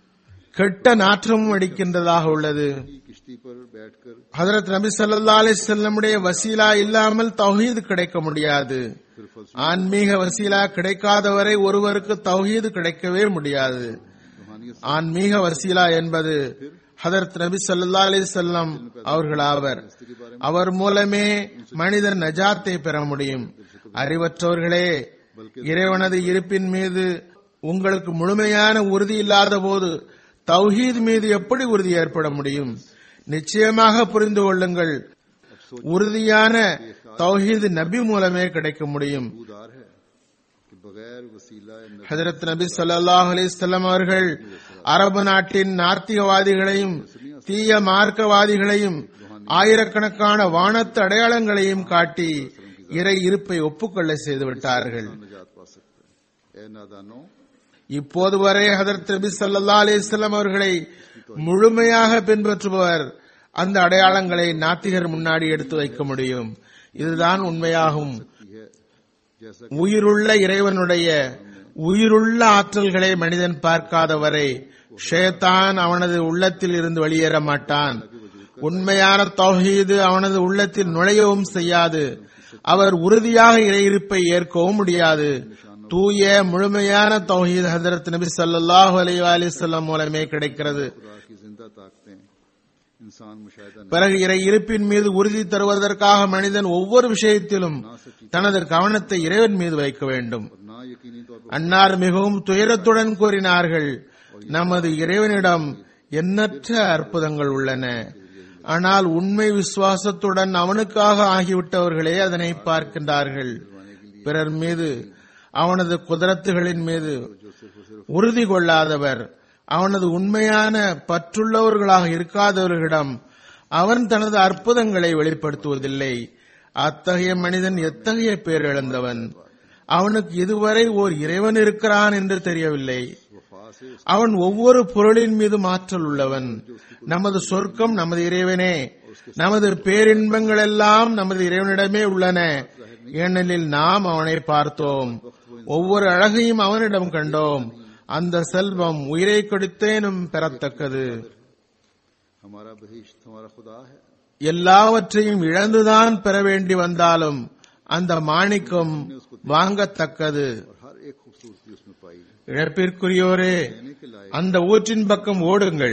[SPEAKER 3] கெட்ட நாற்றமும் அடிக்கின்றதாக உள்ளது
[SPEAKER 2] की किश्ती पर बैठकर
[SPEAKER 3] ஹதரத் நபி ஸல்லல்லாஹு அலைஹி வஸல்லமுடைய வசீலா இல்லாமல் தௌஹீத் கிடைக்க முடியாது
[SPEAKER 2] फिर फलसफी
[SPEAKER 3] ஆன்மீக வசீலா கிடைக்காதவரை ஒருவருக்கு தௌஹீத் கிடைக்கவே முடியாது
[SPEAKER 2] रूहानियत
[SPEAKER 3] ஆன்மீக வசீலா என்பது ஹதரத் நபி ஸல்லல்லாஹு அலைஹி வஸல்லம் அவர்கள் ஆவர்
[SPEAKER 2] के बारे
[SPEAKER 3] அவர் மூலமே மனிதர் நஜாத்தை பெற முடியும் அறிவற்றவர்களே இறைவனது இருப்பின் மீது உங்களுக்கு முழுமையான உறுதி இல்லாத போது தௌஹீத் மீது எப்படி உறுதி ஏற்பட முடியும் நிச்சயமாக புரிந்து கொள்ளுங்கள் உறுதியான தௌஹீத் நபி மூலமே கிடைக்க முடியும்
[SPEAKER 2] उदार है कि बगैर वसीला नबी
[SPEAKER 3] ஹஜரத் நபி ஸல்லல்லாஹு அலைஹி வஸல்லம் அவர்கள் அரபு நாட்டின் நாத்திகவாதிகளையும் தீய மார்க்கவாதிகளையும் ஆயிரக்கணக்கான வானத்து அடையாளங்களையும் காட்டி இறை இருப்பை ஒப்புக்கொள்ள செய்து விட்டார்கள்
[SPEAKER 2] निजात पा सकते हैं ए नादानो
[SPEAKER 3] இப்போது வரை ஹதரத் நபி ஸல்லல்லாஹு அலைஹி வஸல்லம் அவர்களை முழுமையாக பின்பற்றுபவர் அந்த அடையாளங்களை நாத்திகர் முன்னாடி எடுத்து வைக்க முடியும் இதுதான் உண்மையாகும்
[SPEAKER 2] है जैसा
[SPEAKER 3] உயிருள்ள இறைவனுடைய உயிருள்ள ஆற்றல்களை மனிதன் பார்க்காத வரை ஷேத்தான் அவனது உள்ளத்தில் இருந்து வெளியேற மாட்டான் உண்மையான தௌஹீது அவனது உள்ளத்தில் நுழையவும் செய்யாது அவர் உறுதியாக இறையிருப்பை ஏற்கவும் முடியாது தூய முழுமையான தௌஹீத் ஹதரத் நபி ஸல்லல்லாஹு அலைஹி வஸல்லம் மூலமே கிடைக்கிறது
[SPEAKER 2] खुदा की जिंदा ताकतें इंसान मुशाहिदा नहीं
[SPEAKER 3] பிறகு இறை இருப்பின் மீது உறுதி தருவதற்காக மனிதன் ஒவ்வொரு விஷயத்திலும் தனது கவனத்தை இறைவன் மீது வைக்க வேண்டும்
[SPEAKER 2] और ना यकीनी तौर पर
[SPEAKER 3] அன்னார் மிகவும் துயரத்துடன் கூறினார்கள் நமது இறைவனிடம் எண்ணற்ற அற்புதங்கள் உள்ளன ஆனால் உண்மை விசுவாசத்துடன் அவனுக்காக ஆகிவிட்டவர்களே அதனை பார்க்கின்றார்கள் பிறர் மீது அவனது குதிரத்துகளின் மீது உறுதி கொள்ளாதவர் அவனது உண்மையான பற்றுள்ளவர்களாக இருக்காதவர்களிடம் அவன் தனது அற்புதங்களை வெளிப்படுத்துவதில்லை அத்தகைய மனிதன் எத்தகைய பேர் இழந்தவன் அவனுக்கு இதுவரை ஓர் இறைவன் இருக்கிறான் என்று தெரியவில்லை
[SPEAKER 2] वफा से
[SPEAKER 3] அவன் ஒவ்வொரு பொருளின் மீது மாற்றல் உள்ளவன் நமது சொர்க்கம் நமது இறைவனே நமது பேரின்பங்கள் எல்லாம் நமது இறைவனிடமே உள்ளன ஏனெனில் நாம் அவனை பார்த்தோம் ஒவ்வொரு அழகையும் அவனிடம் கண்டோம் அந்த செல்வம் உயிரை கொடுத்தேனும் பெறத்தக்கது
[SPEAKER 2] हमारा बहिश्त हमारा खुदा है
[SPEAKER 3] எல்லாவற்றையும் இழந்துதான் பெற வேண்டி வந்தாலும் அந்த மாணிக்கம் வாங்கத்தக்கது
[SPEAKER 2] और हर एक खूबसूरती उसमें पाई
[SPEAKER 3] இழப்பிற்குரியோரே
[SPEAKER 2] कहने के लायक
[SPEAKER 3] அந்த ஊற்றின் பக்கம் ஓடுங்கள்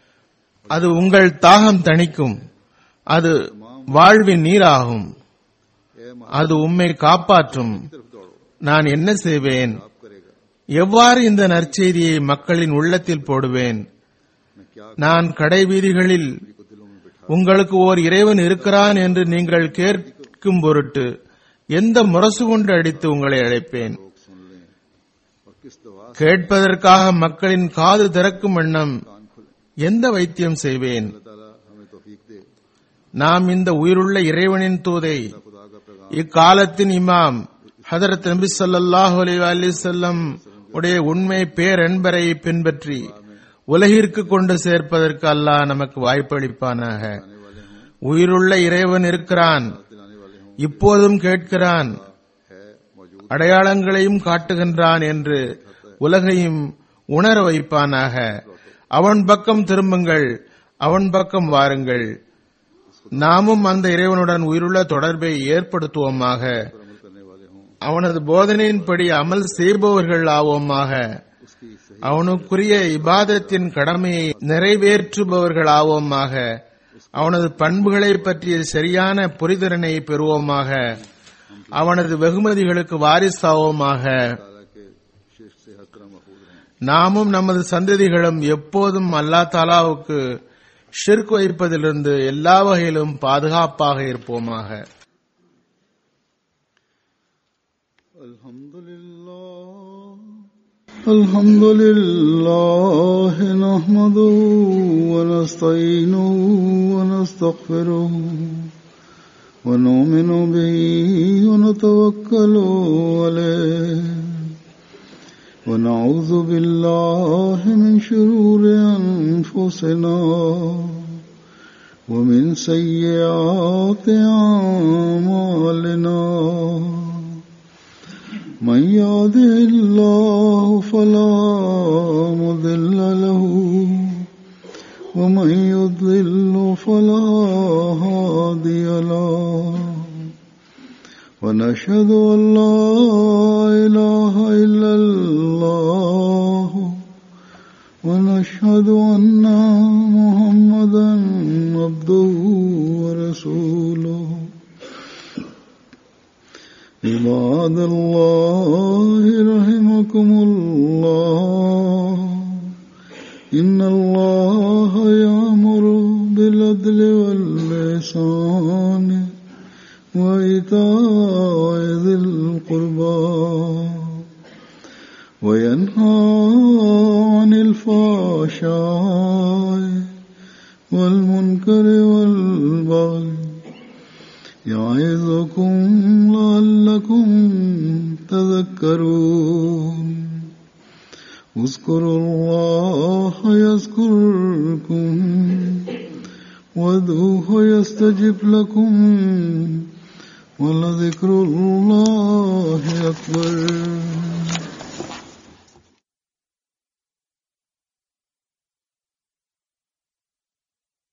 [SPEAKER 3] அது உங்கள் தாகம் தணிக்கும் அது வாழ்வின் நீராகும்
[SPEAKER 2] ए माँ
[SPEAKER 3] அது உம்மை காப்பாற்றும்
[SPEAKER 2] की तरफ दौड़ो
[SPEAKER 3] நான் என்ன செய்வேன்
[SPEAKER 2] आप करेगा
[SPEAKER 3] எவ்வாறு இந்த நற்செய்தியை மக்களின் உள்ளத்தில் போடுவேன்
[SPEAKER 2] मैं क्या
[SPEAKER 3] நான் கடை வீதிகளில்
[SPEAKER 2] को दिलों में बिठा
[SPEAKER 3] உங்களுக்கு ஓர் இறைவன் இருக்கிறான் என்று நீங்கள் கேட்கும் பொருட்டு எந்த முரசு கொண்டு அடித்து உங்களை அழைப்பேன்
[SPEAKER 2] लोग सुन लें और किस दवा से
[SPEAKER 3] கேட்பதற்காக மக்களின் காது திறக்கும் வண்ணம்
[SPEAKER 2] कान खुले
[SPEAKER 3] எந்த வைத்தியம் செய்வேன்
[SPEAKER 2] अल्लाह ताला हमें तौफीक दे
[SPEAKER 3] நாம் இந்த உயிருள்ள இறைவனின் தூதை
[SPEAKER 2] खुदा का पैगाम
[SPEAKER 3] இக்காலத்தின் இமாம் ஹதரத் நபி ஸல்லல்லாஹு அலைஹி வஸல்லம் உடைய உண்மை பேரன்பரை பின்பற்றி உலகிற்கு கொண்டு சேர்ப்பதற்கு அல்லாஹ் நமக்கு வாய்ப்பளிப்பானாக உயிருள்ள இறைவன் இருக்கிறான்
[SPEAKER 2] दिलाने वाले हों
[SPEAKER 3] இப்போதும் கேட்கிறான்
[SPEAKER 2] है मौजूद
[SPEAKER 3] அடையாளங்களையும் காட்டுகின்றான் என்று உலகையும் உணர வைப்பானாக அவன் பக்கம் திரும்புங்கள் அவன் பக்கம் வாருங்கள் நாமும் அந்த இறைவனுடன் உயிருள்ள தொடர்பை ஏற்படுத்துவோமாக
[SPEAKER 2] पर अमल करने वाले हों
[SPEAKER 3] அவனது போதனையின்படி அமல் செய்பவர்கள் ஆவோமாக
[SPEAKER 2] उसकी सही
[SPEAKER 3] அவனுக்குரிய இபாதத்தின் கடமையை நிறைவேற்றுபவர்கள் ஆவோமாக அவனது பண்புகளை பற்றிய சரியான புரிதலனை பெறுவோமாக அவனது வெகுமதிகளுக்கு வாரிசாவோமாக
[SPEAKER 2] ताला के शिर्क से हर तरह महफूज रहें
[SPEAKER 3] நாமும் நமது சந்ததிகளும் எப்போதும் அல்லா தாலாவுக்கு ஷிர்க் வைப்பதிலிருந்து எல்லா வகையிலும் பாதுகாப்பாக இருப்போமாக
[SPEAKER 2] الحمد لله الحمد لله نحمده ونستعينه ونستغفره ونؤمن به ونتوكل عليه ونعوذ بالله من شرور أنفسنا ومن سيئات أعمالنا من يهده الله فلا مضل له ومن يضلل فلا هادي له ونشهد أن لا إله إلا الله ونشهد أن محمدا عبده ورسوله عباد الله رحمكم الله إن الله يأمر بالعدل واللسان وإيتاء ذي القربى وينهى عن الفحشاء والمنكر والبغي يعظكم لعلكم تذكرون اذكروا الله يذكركم وادعوه يستجب لكم ولذكر الله أكبر